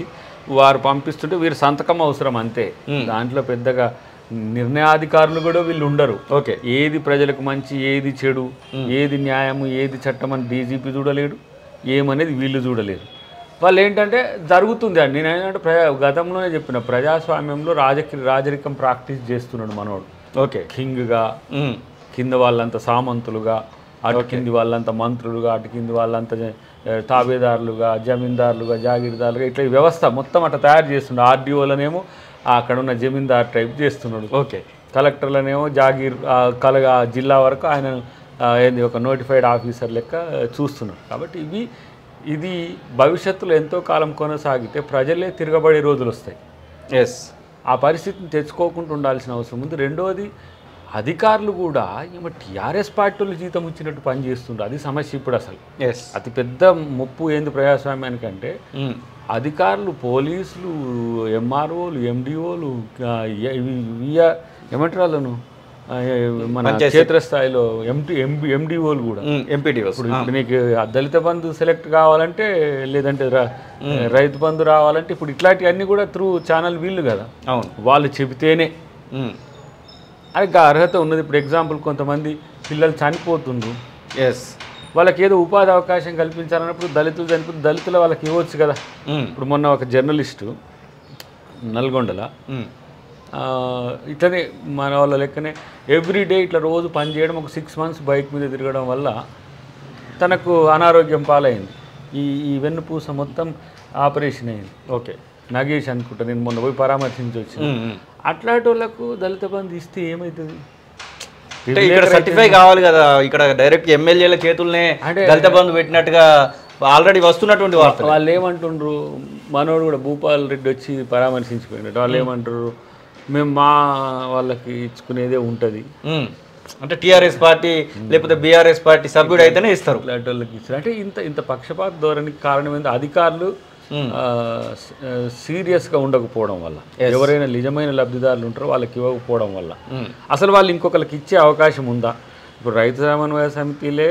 వారు పంపిస్తుంటే వీరు సంతకం అవసరం అంతే దాంట్లో పెద్దగా నిర్ణయాధికారులు కూడా వీళ్ళు ఉండరు ఓకే ఏది ప్రజలకు మంచి ఏది చెడు ఏది న్యాయము ఏది చట్టం అని డీజీపీ చూడలేడు ఏమనేది వీళ్ళు చూడలేరు వాళ్ళు ఏంటంటే జరుగుతుంది అండి నేను ఏంటంటే ప్రజా గతంలోనే చెప్పిన ప్రజాస్వామ్యంలో రాజకీయ రాజరికం ప్రాక్టీస్ చేస్తున్నాడు మనోడు ఓకే కింగ్గా ఉమ్. కింద వాళ్ళంతా సామంతులుగా అటు కింది వాళ్ళంతా మంత్రులుగా అటు కింది వాళ్ళంతా జ- ఆ, తాబేదారులుగా జమీందారులుగా జాగీర్దారులుగా ఇట్లా ఈ వ్యవస్థ మొత్తం అట్లా తయారు చేస్తున్నాడు ఆర్డీఓలనేమో అక్కడ ఉన్న జమీందార్ టైప్ చేస్తున్నాడు ఓకే కలెక్టర్లనేమో జాగీర్ ఆ, కలగా జిల్లా వరకు ఆయన ఆ, ఏంది ఒక నోటిఫైడ్ ఆఫీసర్ లెక్క చూస్తున్నాడు కాబట్టి ఇవి ఇది భవిష్యత్తులో ఎంతో కాలం కొనసాగితే ప్రజలే తిరగబడే రోజులు వస్తాయి ఎస్ ఆ పరిస్థితిని తెచ్చుకోకుండా ఉండాల్సిన అవసరం ఉంది రెండోది అధికారులు కూడా ఏమో టీఆర్ఎస్ పార్టీలు జీతం ఇచ్చినట్టు పనిచేస్తుండ్రు అది సమస్య ఇప్పుడు అసలు ఎస్ అతిపెద్ద ముప్పు ఏంది ప్రజాస్వామ్యానికంటే అధికారులు పోలీసులు ఎంఆర్ఓలు ఎండిఓలు ఏమంటారు వాళ్ళను ఆ, మన క్షేత్రస్థాయిలో ఎంటీ ఎంబి ఎండిఓలు కూడా ఎంపీడీఓస్ ఇప్పుడు ఇప్పుడు నీకు ఆ దళిత బంధు సెలెక్ట్ కావాలంటే లేదంటే ర- రైతు బంధు రావాలంటే ఇప్పుడు ఇట్లాంటివన్నీ కూడా త్రూ ఛానల్ వీళ్ళు కదా అవును వాళ్ళు చెబితేనే ఉమ్. అది ఇంకా అర్హత ఉన్నది ఇప్పుడు ఎగ్జాంపుల్ కొంతమంది పిల్లలు చనిపోతుండ్రు ఎస్ వాళ్ళకి ఏదో ఉపాధి అవకాశం కల్పించాలన్నప్పుడు దళితులు చనిపోతే దళితుల వాళ్ళకి ఇవ్వచ్చు కదా ఉమ్. ఇప్పుడు మొన్న ఒక జర్నలిస్టు నల్గొండల ఉమ్. ఆ, ఇట్లనే మన వాళ్ళ లెక్కనే ఎవ్రీ డే ఇట్లా రోజు పని చేయడం ఒక సిక్స్ మంత్స్ బైక్ మీద తిరగడం వల్ల తనకు అనారోగ్యం పాలైంది ఈ ఈ వెన్నుపూస మొత్తం ఆపరేషన్ అయింది ఓకే నాగేష్ అనుకుంటా నేను మొన్న పోయి పరామర్శించి వచ్చిన ఉమ్, ఉమ్. అట్లాంటి వాళ్ళకు దళిత బంధు ఇస్తే ఏమవుతుంది అంటే ఇక్కడ సర్టిఫై కావాలి కదా ఇక్కడ డైరెక్ట్ ఎమ్మెల్యేల చేతుల్నే అంటే- దళిత బంధు పెట్టినట్టుగా ఆల్రెడీ వస్తున్నటువంటి వార్తలు వాళ్ళు ఏమంటుండ్రు మనోడు కూడా భూపాల్ రెడ్డి వచ్చి పరామర్శించిపోయినట్టు వాళ్ళు ఏమంటారు మేము మా వాళ్ళకి ఇచ్చుకునేదే ఉంటుంది ఉమ్. అంటే టిఆర్ఎస్ పార్టీ లేకపోతే బీఆర్ఎస్ పార్టీ సభ్యుడు అయితేనే ఇస్తారు ఇలాంటి వాళ్ళకి ఇచ్చారు అంటే ఇంత ఇంత పక్షపాత ధోరణికి కారణం ఏంటి అధికారులు సీరియస్గా ఉండకపోవడం వల్ల ఎవరైనా నిజమైన లబ్ధిదారులు ఉంటారో వాళ్ళకి ఇవ్వకపోవడం వల్ల ఉమ్. అసలు వాళ్ళు ఇంకొకరికి ఇచ్చే అవకాశం ఉందా ఇప్పుడు రైతు సమన్వయ సమితిలే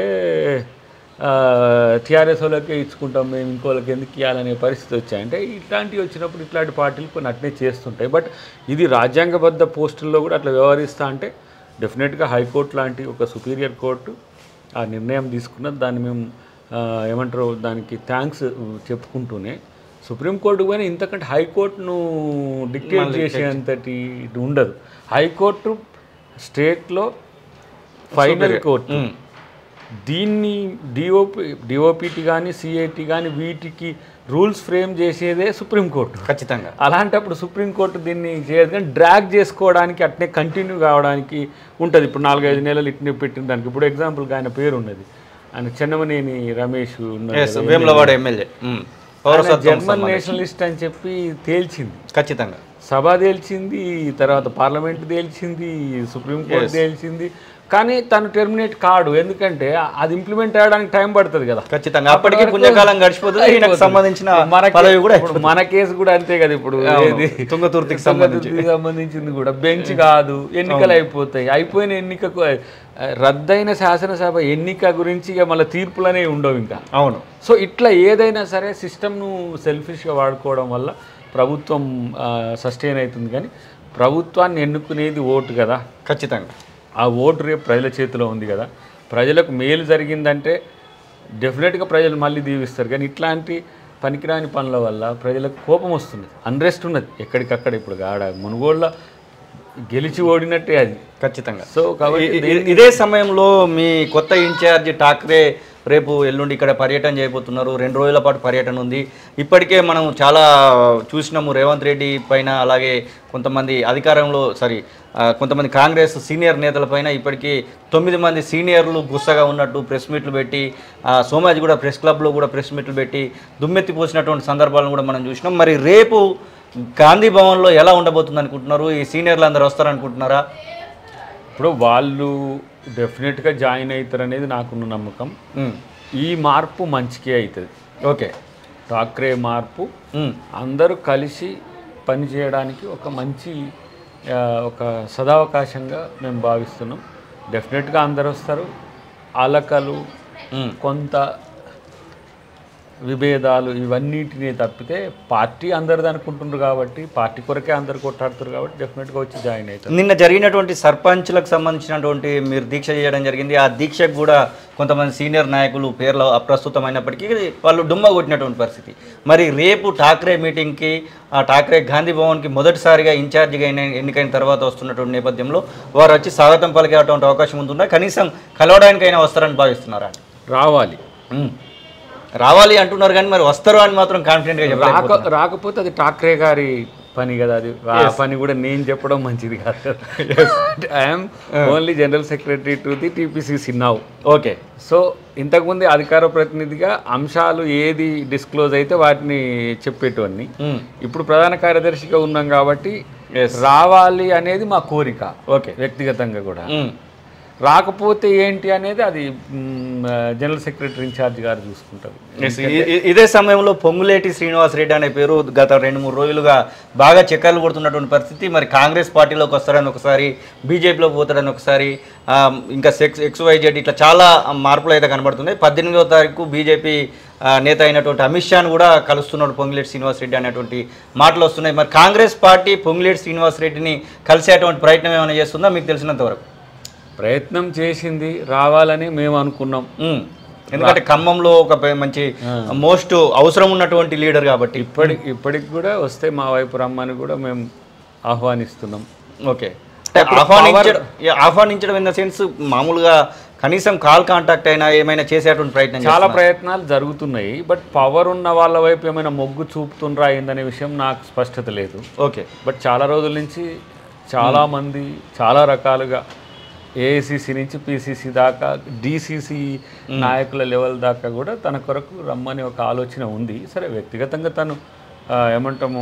టీఆర్ఎస్ వాళ్ళకే ఇచ్చుకుంటాం మేము ఇంకోళ్ళకి ఎందుకు ఇవ్వాలనే పరిస్థితి వచ్చాయంటే ఇట్లాంటివి వచ్చినప్పుడు ఇట్లాంటి పార్టీలు కొన్ని అట్నే చేస్తుంటాయి బట్ ఇది రాజ్యాంగబద్ధ పోస్టుల్లో కూడా అట్లా వ్యవహరిస్తా అంటే డెఫినెట్గా హైకోర్టు లాంటి ఒక సుపీరియర్ కోర్టు ఆ నిర్ణయం తీసుకున్నది దాన్ని మేము ఆ, ఏమంటారు దానికి థ్యాంక్స్ చెప్పుకుంటూనే సుప్రీంకోర్టుకు పోయినా ఇంతకంటే హైకోర్టును డిక్టేట్ చేసేంతటి ఇది ఉండదు హైకోర్టు స్టేట్లో ఫైనల్ కోర్టు ఉమ్. దీన్ని డిఓపి డిఓపిటి కానీ సిఐటి కానీ వీటికి రూల్స్ ఫ్రేమ్ చేసేదే సుప్రీంకోర్టు ఖచ్చితంగా అలాంటప్పుడు సుప్రీంకోర్టు దీన్ని చేయదు కానీ డ్రాగ్ చేసుకోవడానికి అట్నే కంటిన్యూ కావడానికి ఉంటుంది ఇప్పుడు నాలుగైదు నెలలు ఇట్నే పెట్టిన దానికి ఇప్పుడు ఎగ్జాంపుల్గా ఆయన పేరు ఉన్నది ఆయన చెన్నమనేని రమేష్ ఉన్నాడు ఎస్ కదా. వేములవాడ ఎమ్మెల్యే ఉమ్. ఆయన పౌరసత్వం జర్మన్ సంబంధించి. నేషనలిస్ట్ అని చెప్పి తేల్చింది ఖచ్చితంగా సభ తేల్చింది తర్వాత పార్లమెంట్ తేల్చింది సుప్రీంకోర్టు తేల్చింది కానీ తను టెర్మినేట్ కాడు ఎందుకంటే అది ఇంప్లిమెంట్ అయ్యడానికి టైం పడుతుంది కదా ఖచ్చితంగా అప్పటికి పుణ్యకాలం గడిచిపోతుంది ఈయనకు సంబంధించిన మన పదవి కూడా ఇప్పుడు మన కేసు కూడా అంతే కదా ఇప్పుడు ఏది తుంగతుర్తికి సంబంధించి తుంగతుర్తికి సంబంధించింది కూడా బెంచ్ కాదు ఎన్నికలు అయిపోతాయి అయిపోయిన ఎన్నికకు ఆ, రద్దయిన శాసనసభ ఎన్నిక గురించి ఇక మళ్ళీ తీర్పులనే ఉండవు ఇంకా అవును సో ఇట్లా ఏదైనా సరే సిస్టమ్ను సెల్ఫిష్గా వాడుకోవడం వల్ల ప్రభుత్వం సస్టైన్ అవుతుంది కానీ ప్రభుత్వాన్ని ఎన్నుకునేది ఓటు కదా ఖచ్చితంగా ఆ ఓటు రేపు ప్రజల చేతిలో ఉంది కదా ప్రజలకు మేలు జరిగిందంటే డెఫినెట్గా ప్రజలు మళ్ళీ దీవిస్తారు కానీ ఇట్లాంటి పనికిరాని పనుల వల్ల ప్రజలకు కోపం వస్తుంది అన్రెస్ట్ ఉన్నది ఎక్కడికక్కడ ఇప్పుడు ఆడ మునుగోళ్ళ గెలిచి ఓడినట్టే అది ఖచ్చితంగా సో కాబట్టి ఇ- ఇ- ఇదే సమయంలో మీ కొత్త ఇన్ఛార్జ్ ఠాక్రే రేపు ఎల్లుండి ఇక్కడ పర్యటన చేయబోతున్నారు రెండు రోజుల పాటు పర్యటన ఉంది ఇప్పటికే మనం చాలా చూసినాము రేవంత్ రెడ్డి పైన అలాగే కొంతమంది అధికారంలో సారీ ఆ, కొంతమంది కాంగ్రెస్ సీనియర్ నేతల పైన ఇప్పటికీ తొమ్మిది మంది సీనియర్లు గుస్సగా ఉన్నట్టు ప్రెస్ మీట్లు పెట్టి ఆ, సోమాజి కూడా ప్రెస్ క్లబ్లో కూడా ప్రెస్ మీట్లు పెట్టి దుమ్మెత్తి పోసినటువంటి సందర్భాలను కూడా మనం చూసినాం మరి రేపు గాంధీ భవన్లో ఎలా ఉండబోతుంది అనుకుంటున్నారు ఈ సీనియర్లు అందరూ వస్తారనుకుంటున్నారా ఇప్పుడు వాళ్ళు డెఫినెట్గా జాయిన్ అవుతారు అనేది నాకున్న నమ్మకం ఉమ్. ఈ మార్పు మంచికే అవుతుంది ఓకే ఠాక్రే మార్పు ఉమ్. అందరూ కలిసి పనిచేయడానికి ఒక మంచి ఆ, ఒక సదావకాశంగా మేము భావిస్తున్నాం డెఫినెట్గా అందరు వస్తారు అలకలు ఉమ్. కొంత విభేదాలు ఇవన్నిటిని తప్పితే పార్టీ అందరిది అనుకుంటున్నారు కాబట్టి పార్టీ కొరకే అందరు కొట్టాడుతారు కాబట్టి డెఫినెట్గా వచ్చి జాయిన్ అవుతారు నిన్న జరిగినటువంటి సర్పంచ్లకు సంబంధించినటువంటి మీరు దీక్ష చేయడం జరిగింది ఆ దీక్షకు కూడా కొంతమంది సీనియర్ నాయకులు పేర్లు అప్రస్తుతమైనప్పటికీ వాళ్ళు డుమ్మ కొట్టినటువంటి పరిస్థితి మరి రేపు ఠాక్రే మీటింగ్కి ఆ ఠాక్రే గాంధీ భవన్కి మొదటిసారిగా ఇన్ఛార్జిగా అయిన ఎన్నికైన తర్వాత వస్తున్నటువంటి నేపథ్యంలో వారు వచ్చి స్వాగతం పలికేటువంటి అవకాశం ఉంటుందా కనీసం కలవడానికైనా వస్తారని భావిస్తున్నారా రావాలి ఉమ్. రావాలి అంటున్నారు కానీ మరి వస్తారు అని మాత్రం కాన్ఫిడెంట్గా చెప్పాలి రాక రాకపోతే అది ఠాక్రే గారి పని కదా అది ఆ పని కూడా నేను చెప్పడం మంచిది కాదు I'm only general secretary to the TPCC now okay so ఇంతకుముందు అధికార ప్రతినిధిగా అంశాలు ఏది డిస్క్లోజ్ అయితే వాటిని చెప్పేటవన్నీ ఉమ్. ఇప్పుడు ప్రధాన కార్యదర్శిగా ఉన్నాం కాబట్టి రావాలి అనేది మా కోరిక ఓకే వ్యక్తిగతంగా కూడా ఉమ్. రాకపోతే ఏంటి అనేది అది మ్, జనరల్ సెక్రటరీ ఇన్ఛార్జ్ గారు చూసుకుంటారు Yes, ఇ- ఇ- ఇదే సమయంలో పొంగులేటి శ్రీనివాస్ రెడ్డి అనే పేరు గత రెండు మూడు రోజులుగా బాగా చక్కర్లు కొడుతున్నటువంటి పరిస్థితి మరి కాంగ్రెస్ పార్టీలోకి వస్తారని ఒకసారి బీజేపీలోకి పోతారని ఒకసారి ఆ, ఇంకా సెక్స్ ఎక్స్వైజెడ్ ఇట్లా చాలా మార్పులు అయితే కనబడుతున్నాయి పద్దెనిమిదవ తారీఖు బీజేపీ ఆ, నేత అయినటువంటి అమిత్ షాను కూడా కలుస్తున్నాడు పొంగులేటి శ్రీనివాస్ రెడ్డి అనేటువంటి మాటలు వస్తున్నాయి మరి కాంగ్రెస్ పార్టీ పొంగులేటి శ్రీనివాస్ రెడ్డిని కలిసేటువంటి ప్రయత్నం ఏమైనా చేస్తుందా మీకు తెలిసినంత వరకు ప్రయత్నం చేసింది రావాలని మేము అనుకున్నాం ఉమ్. ఎందుకంటే ఖమ్మంలో ఒక పె- మంచి మోస్ట్ అవసరం ఉన్నటువంటి లీడర్ కాబట్టి ఇప్పటి ఇప్పటికి కూడా వస్తే మా వైపు రమ్మని కూడా మేము ఆహ్వానిస్తున్నాం ఓకే అంటే ఆహ్వానించడం ఏ- ఆహ్వానించడం ఇన్ ద సెన్స్ మామూలుగా కనీసం కాల్ కాంటాక్ట్ అయినా ఏమైనా చేసేటువంటి ప్రయత్నం చాలా ప్రయత్నాలు జరుగుతున్నాయి బట్ పవర్ ఉన్న వాళ్ళ వైపు ఏమైనా మొగ్గు చూపుతుండ్రా అయిందనే విషయం నాకు స్పష్టత లేదు ఓకే బట్ చాలా రోజుల నుంచి చాలామంది చాలా రకాలుగా ఏఐసిసి నుంచి పిసిసి దాకా డిసిసి నాయకుల లెవెల్ దాకా కూడా తన కొరకు రమ్మని ఒక ఆలోచన ఉంది సరే వ్యక్తిగతంగా తను ఆ, ఏమంటాము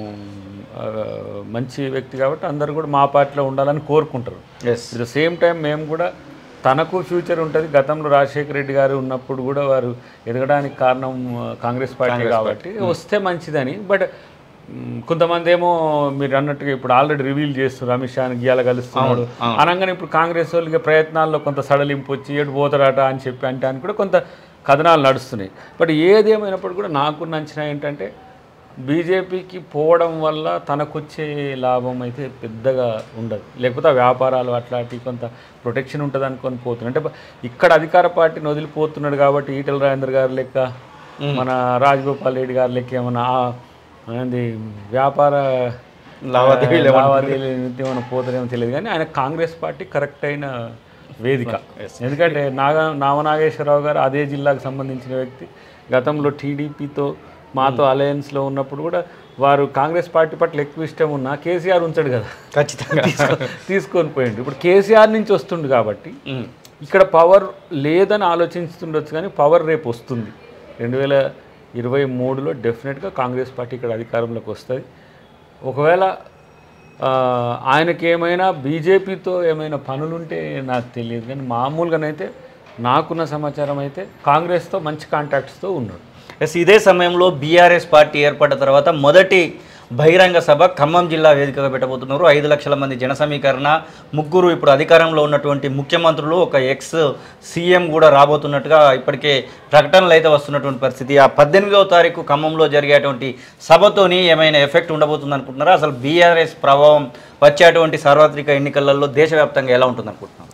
ఆ, మంచి వ్యక్తి కాబట్టి అందరూ కూడా మా పార్టీలో ఉండాలని కోరుకుంటారు yes at the same time మేము కూడా తనకు ఫ్యూచర్ ఉంటుంది గతంలో రాజశేఖర రెడ్డి గారు ఉన్నప్పుడు కూడా వారు ఎదగడానికి కారణం ఆ, కాంగ్రెస్ పార్టీ కాబట్టి వస్తే మంచిదని బట్ మ్, కొంతమంది ఏమో మీరు అన్నట్టుగా ఇప్పుడు ఆల్రెడీ రివీల్ చేస్తున్నారు అమిత్ షాని గీయాల కలుస్తున్నాడు అనగానే ఇప్పుడు కాంగ్రెస్ వాళ్ళకి ప్రయత్నాల్లో కొంత సడలింపు వచ్చి ఏడు పోతారట అని చెప్పి అంటే అని కూడా కొంత కథనాలు నడుస్తున్నాయి బట్ ఏది ఏమైనప్పుడు కూడా నాకున్న అంచనా ఏంటంటే బీజేపీకి పోవడం వల్ల తనకొచ్చే లాభం అయితే పెద్దగా ఉండదు లేకపోతే ఆ వ్యాపారాలు అట్లాంటి కొంత ప్రొటెక్షన్ ఉంటుంది అనుకొని పోతున్నాడు అంటే ఇక్కడ అధికార పార్టీని వదిలిపోతున్నాడు కాబట్టి ఈటల రాజేందర్ గారు లెక్క మన రాజగోపాల్ రెడ్డి గారి లెక్క ఏమన్నా ఆ, ఏంది వ్యాపార లావాదేవీలు లావాదేవీలు ఏమైనా పోతారేమో తెలియదు కానీ ఆయన కాంగ్రెస్ పార్టీ కరెక్ట్ అయిన వేదిక ఎందుకంటే నాగ నామనాగేశ్వరరావు గారు అదే జిల్లాకు సంబంధించిన వ్యక్తి గతంలో టీడీపీతో మాతో అలయన్స్లో ఉన్నప్పుడు కూడా వారు కాంగ్రెస్ పార్టీ పట్ల ఎక్కువ ఇష్టం ఉన్నా కేసీఆర్ ఉంచాడు కదా ఖచ్చితంగా తీసుకొని పోయిండు ఇప్పుడు కేసీఆర్ నుంచి వస్తుండు కాబట్టి ఉమ్. ఇక్కడ పవర్ లేదని ఆలోచిస్తుండొచ్చు కానీ పవర్ రేపు వస్తుంది రెండు వేల ఇరవై మూడులో డెఫినెట్గా కాంగ్రెస్ పార్టీ ఇక్కడ అధికారంలోకి వస్తుంది ఒకవేళ ఆ, ఆయనకి ఏమైనా బీజేపీతో ఏమైనా పనులుంటే నాకు తెలియదు కానీ మామూలుగానైతే నాకున్న సమాచారం అయితే కాంగ్రెస్తో మంచి కాంటాక్ట్స్తో ఉన్నాడు ఎస్ ఇదే సమయంలో బీఆర్ఎస్ పార్టీ ఏర్పడ్డ తర్వాత మొదటి బహిరంగ సభ ఖమ్మం జిల్లా వేదికగా పెట్టబోతున్నారు ఐదు లక్షల మంది జన సమీకరణ ముగ్గురు ఇప్పుడు అధికారంలో ఉన్నటువంటి ముఖ్యమంత్రులు ఒక ఎక్స్ సీఎం కూడా రాబోతున్నట్టుగా ఇప్పటికే ప్రకటనలు అయితే వస్తున్నటువంటి పరిస్థితి ఆ పద్దెనిమిదవ తారీఖు ఖమ్మంలో జరిగేటువంటి సభతోని ఏమైనా ఎఫెక్ట్ ఉండబోతుంది అనుకుంటున్నారా అసలు బీఆర్ఎస్ ప్రభావం వచ్చేటువంటి సార్వత్రిక ఎన్నికలలో దేశవ్యాప్తంగా ఎలా ఉంటుంది అనుకుంటున్నారు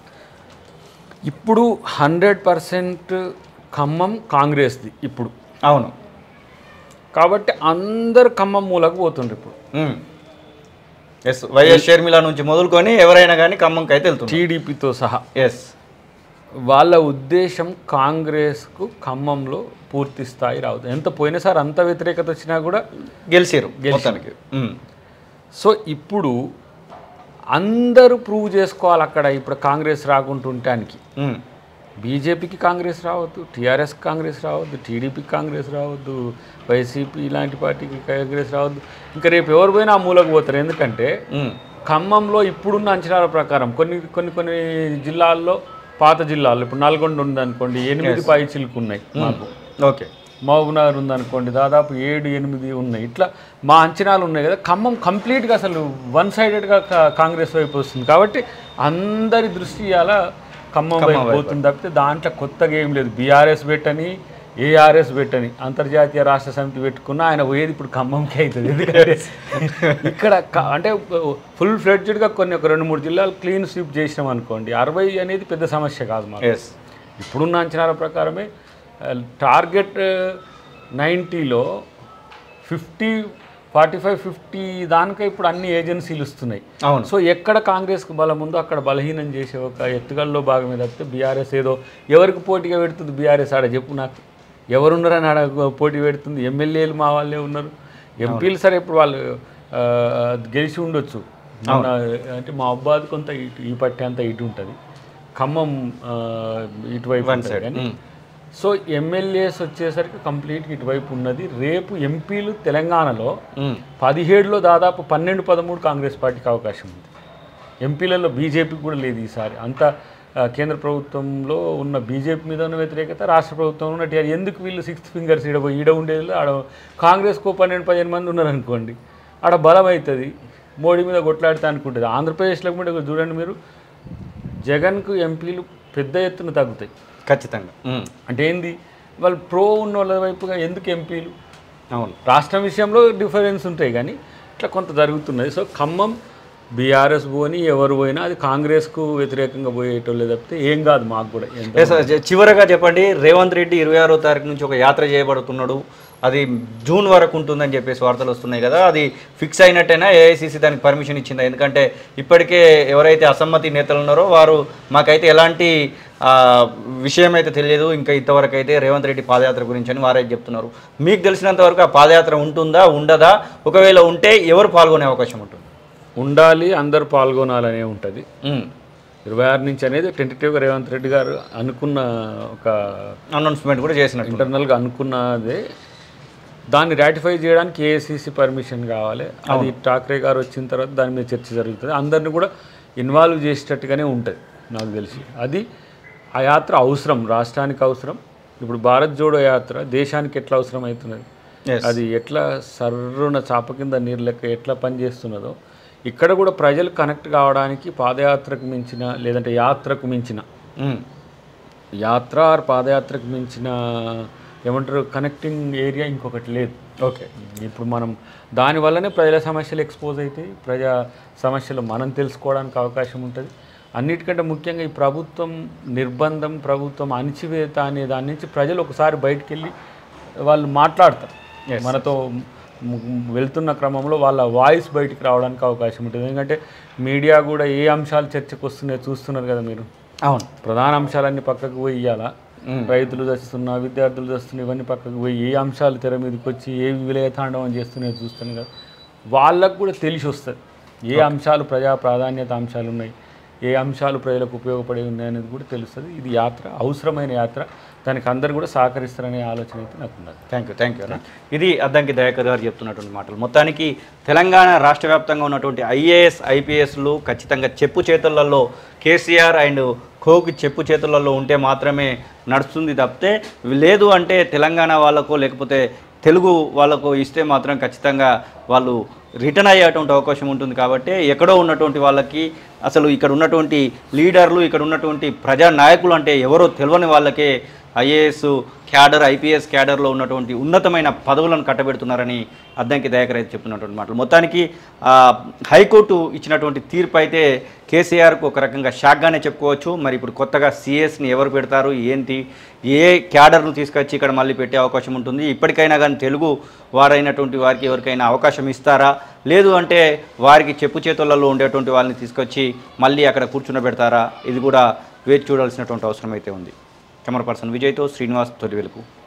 ఇప్పుడు హండ్రెడ్ పర్సెంట్ ఖమ్మం కాంగ్రెస్ది ఇప్పుడు అవును కాబట్టి అందరు ఖమ్మం మూలకు పోతుండ్రు ఇప్పుడు ఎస్ వైఎస్ షర్మిల నుంచి మొదలుకొని ఎవరైనా కానీ ఖమ్మంకి అయితే వెళ్తుంది టీడీపీతో సహా ఎస్ వాళ్ళ ఉద్దేశం కాంగ్రెస్కు ఖమ్మంలో పూర్తి స్థాయి రావద్దు ఎంత పోయినసారి అంత వ్యతిరేకత వచ్చినా కూడా గెలిచారు గెలిచారు. మొత్తానికి ఉమ్. సో ఇప్పుడు అందరూ ప్రూవ్ చేసుకోవాలి అక్కడ ఇప్పుడు కాంగ్రెస్ రాకుంటుంటానికి ఉమ్. బీజేపీకి కాంగ్రెస్ రావద్దు టీఆర్ఎస్ కాంగ్రెస్ రావద్దు టీడీపీకి కాంగ్రెస్ రావద్దు వైసీపీ ఇలాంటి పార్టీకి కాంగ్రెస్ రావద్దు ఇంకా రేపు ఎవరు పోయినా ఆ మూలకు పోతారు ఎందుకంటే ఉమ్. ఖమ్మంలో ఇప్పుడున్న అంచనాల ప్రకారం కొన్ని కొన్ని కొన్ని జిల్లాల్లో పాత జిల్లాల్లో ఇప్పుడు నల్గొండ ఉందనుకోండి ఎనిమిది పై చిలుకు ఉన్నాయి మాకు ఓకే మహబూబ్నగర్ ఉందనుకోండి దాదాపు ఏడు ఎనిమిది ఉన్నాయి ఇట్లా మా అంచనాలు ఉన్నాయి కదా ఖమ్మం కంప్లీట్గా అసలు వన్ సైడెడ్గా కాంగ్రెస్ వైపు వస్తుంది కాబట్టి అందరి దృష్టి ఇవాళ ఖమ్మం వైపు పోతుంది తప్పితే దాంట్లో కొత్తగా ఏం లేదు బీఆర్ఎస్ పెట్టని ఏఆర్ఎస్ పెట్టని అంతర్జాతీయ రాష్ట్ర సమితి పెట్టుకున్న ఆయన పోయేది ఇప్పుడు ఖమ్మంకి అవుతుంది ఎందుకంటే ఇక్కడ క- అంటే ఫుల్ ఫ్లెడ్జ్డ్గా కొన్ని ఒక రెండు మూడు జిల్లాలు క్లీన్ స్వీప్ చేసినాం అనుకోండి అరవై అనేది పెద్ద సమస్య కాదు మాకు ఎస్ ఇప్పుడున్న అంచనాల ప్రకారమే ఆ, టార్గెట్ నైంటీలో ఫిఫ్టీ ఫార్టీ ఫైవ్ ఫిఫ్టీ దానికే ఇప్పుడు అన్ని ఏజెన్సీలు ఇస్తున్నాయి అవును సో ఎక్కడ కాంగ్రెస్కు బలం ఉందో అక్కడ బలహీనం చేసే ఒక ఎత్తుగల్లో భాగమే తప్పితే బీఆర్ఎస్ ఏదో ఎవరికి పోటీగా పెడుతుంది బీఆర్ఎస్ ఆడ చెప్పు నాకు ఎవరున్నారని ఆడ పోటీ పెడుతుంది ఎమ్మెల్యేలు మా వాళ్ళే ఉన్నారు ఎంపీలు సరే ఇప్పుడు వాళ్ళు ఆ, గెలిచి ఉండొచ్చు మన అంటే మా అబ్బాది కొంత ఇటు ఈ పట్టి అంతా ఇటు ఉంటుంది ఖమ్మం ఆ, ఇటువైపు One ఉంటుంది side. కానీ Mm. సో ఎమ్మెల్యేస్ వచ్చేసరికి కంప్లీట్గా ఇటువైపు ఉన్నది రేపు ఎంపీలు తెలంగాణలో మ్మ్. పదిహేడులో దాదాపు పన్నెండు పదమూడు కాంగ్రెస్ పార్టీకి అవకాశం ఉంది ఎంపీలలో బీజేపీకి కూడా లేదు ఈసారి అంత ఆ, కేంద్ర ప్రభుత్వంలో ఉన్న బీజేపీ మీద ఉన్న వ్యతిరేకత రాష్ట్ర ప్రభుత్వంలో ఉన్న టీఆర్ ఎందుకు వీళ్ళు సిక్స్త్ ఫింగర్స్ ఈడ పోయి ఈడ ఉండేది ఆడ కాంగ్రెస్కు పన్నెండు పదిహేను మంది ఉన్నారు అనుకోండి ఆడ బలం అవుతుంది మోడీ మీద కొట్లాడితే అనుకుంటుంది ఆంధ్రప్రదేశ్లో కూడా ఇక్కడ చూడండి మీరు జగన్కు ఎంపీలు పెద్ద ఎత్తున తగ్గుతాయి ఖచ్చితంగా మ్మ్. అంటే ఏంది వాళ్ళు ప్రో ఉన్న వాళ్ళ వైపుగా ఎందుకు ఎంపీలు అవును రాష్ట్రం విషయంలో డిఫరెన్స్ ఉంటాయి కానీ ఇట్లా కొంత జరుగుతున్నది సో ఖమ్మం బీఆర్ఎస్ పోని ఎవరు పోయినా అది కాంగ్రెస్కు వ్యతిరేకంగా పోయేటోళ్ళే తప్పితే ఏం కాదు మాకు కూడా ఎంత ఎస్, చి- చివరగా చెప్పండి రేవంత్ రెడ్డి ఇరవై ఆరో తారీఖు నుంచి ఒక యాత్ర చేయబడుతున్నాడు అది జూన్ వరకు ఉంటుందని చెప్పేసి వార్తలు వస్తున్నాయి కదా అది ఫిక్స్ అయినట్టేనా ఏఐసిసి దానికి పర్మిషన్ ఇచ్చిందా ఎందుకంటే ఇప్పటికే ఎవరైతే అసమ్మతి నేతలు ఉన్నారో వారు మాకైతే ఎలాంటి ఆ, విషయం అయితే తెలియదు ఇంకా ఇంతవరకు అయితే రేవంత్ రెడ్డి పాదయాత్ర గురించి అని వారైతే చెప్తున్నారు మీకు తెలిసినంత వరకు ఆ పాదయాత్ర ఉంటుందా ఉండదా ఒకవేళ ఉంటే ఎవరు పాల్గొనే అవకాశం ఉంటుంది ఉండాలి అందరు పాల్గొనాలనే ఉంటుంది మ్మ్. ఇరవై ఆరు నుంచి అనేది టెంటేటివ్గా రేవంత్ రెడ్డి గారు అనుకున్న ఒక అనౌన్స్మెంట్ కూడా చేసినట్టు ఇంటర్నల్గా అనుకున్నదే దాన్ని రాటిఫై చేయడానికి ఏఐసిసి పర్మిషన్ కావాలి అది ఠాక్రే గారు వచ్చిన తర్వాత దాని మీద చర్చ జరుగుతుంది అందరిని కూడా ఇన్వాల్వ్ చేసేటట్టుగానే ఉంటుంది నాకు తెలిసి అది ఆ యాత్ర అవసరం రాష్ట్రానికి అవసరం ఇప్పుడు భారత్ జోడో యాత్ర దేశానికి ఎట్లా అవసరం అవుతున్నది Yes. అది ఎట్లా సర్రున చాప కింద నీరు లెక్క ఎట్లా పనిచేస్తున్నదో ఇక్కడ కూడా ప్రజలు కనెక్ట్ కావడానికి పాదయాత్రకు మించిన లేదంటే యాత్రకు మించిన మ్మ్. యాత్ర ఆర్ పాదయాత్రకు మించిన ఏమంటారు కనెక్టింగ్ ఏరియా ఇంకొకటి లేదు ఓకే ఇప్పుడు మనం దానివల్లనే ప్రజల సమస్యలు ఎక్స్పోజ్ అవుతాయి ప్రజా సమస్యలు మనం తెలుసుకోవడానికి అవకాశం ఉంటుంది అన్నిటికంటే ముఖ్యంగా ఈ ప్రభుత్వం నిర్బంధం ప్రభుత్వం అణిచివేత అనే దాని నుంచి ప్రజలు ఒకసారి బయటికి వెళ్ళి వాళ్ళు మాట్లాడతారు మనతో ము- వెళ్తున్న క్రమంలో వాళ్ళ వాయిస్ బయటికి రావడానికి అవకాశం ఉంటుంది ఎందుకంటే మీడియా కూడా ఏ అంశాలు చర్చకు వస్తున్నాయో చూస్తున్నారు కదా మీరు అవును ప్రధాన అంశాలన్నీ పక్కకు పోయి ఇయ్యాలా రైతులు తెస్తున్నా విద్యార్థులు తెస్తున్నా ఇవన్నీ పక్కకు పోయి ఏ అంశాలు తెర మీదకి వచ్చి ఏ విలయతాండవం చేస్తున్నాయో చూస్తున్నాయి కదా వాళ్ళకు కూడా తెలిసి వస్తుంది ఏ అంశాలు ప్రజా ప్రాధాన్యత అంశాలు ఉన్నాయి ఏ అంశాలు ప్రజలకు ఉపయోగపడి ఉన్నాయి అనేది కూడా తెలుస్తుంది ఇది యాత్ర అవసరమైన యాత్ర దానికి అందరు కూడా సహకరిస్తారనే ఆలోచన అయితే నాకు ఉన్నది థ్యాంక్ యూ థ్యాంక్ యూ అన్న ఇది అద్దంకి దయాకర్ గారు చెప్తున్నటువంటి మాటలు మొత్తానికి తెలంగాణ రాష్ట్ర వ్యాప్తంగా ఉన్నటువంటి ఐఏఎస్ ఐపీఎస్లు ఖచ్చితంగా చెప్పు చేతులలో కేసీఆర్ అండ్ ఖోకి చెప్పు చేతులలో ఉంటే మాత్రమే నడుస్తుంది తప్పితే లేదు అంటే తెలంగాణ వాళ్ళకో లేకపోతే తెలుగు వాళ్ళకు ఇస్తే మాత్రం ఖచ్చితంగా వాళ్ళు రిటర్న్ అయ్యేటువంటి అవకాశం ఉంటుంది కాబట్టి ఎక్కడో ఉన్నటువంటి వాళ్ళకి అసలు ఇక్కడ ఉన్నటువంటి లీడర్లు ఇక్కడ ఉన్నటువంటి ప్రజా నాయకులు అంటే ఎవరో తెలియని వాళ్ళకే ఐఏఎస్ క్యాడర్ ఐపీఎస్ క్యాడర్లో ఉన్నటువంటి ఉన్నతమైన పదవులను కట్టబెడుతున్నారని అద్దంకి దయాకర్ అయితే చెప్తున్నటువంటి మాటలు మొత్తానికి ఆ, హైకోర్టు ఇచ్చినటువంటి తీర్పు అయితే కేసీఆర్కు ఒక రకంగా షాక్గానే చెప్పుకోవచ్చు మరి ఇప్పుడు కొత్తగా సిఎస్ని ఎవరు పెడతారు ఏంటి ఏ క్యాడర్ను తీసుకొచ్చి ఇక్కడ మళ్ళీ పెట్టే అవకాశం ఉంటుంది ఇప్పటికైనా కానీ తెలుగు వారైనటువంటి వారికి ఎవరికైనా అవకాశం ఇస్తారా లేదు అంటే వారికి చెప్పు చేతులలో ఉండేటువంటి వాళ్ళని తీసుకొచ్చి మళ్ళీ అక్కడ కూర్చుండబెడతారా ఇది కూడా వేచి చూడాల్సినటువంటి అవసరం అయితే ఉంది కెమెరా పర్సన్ విజయ్తో శ్రీనివాస్ తొలివెలుపు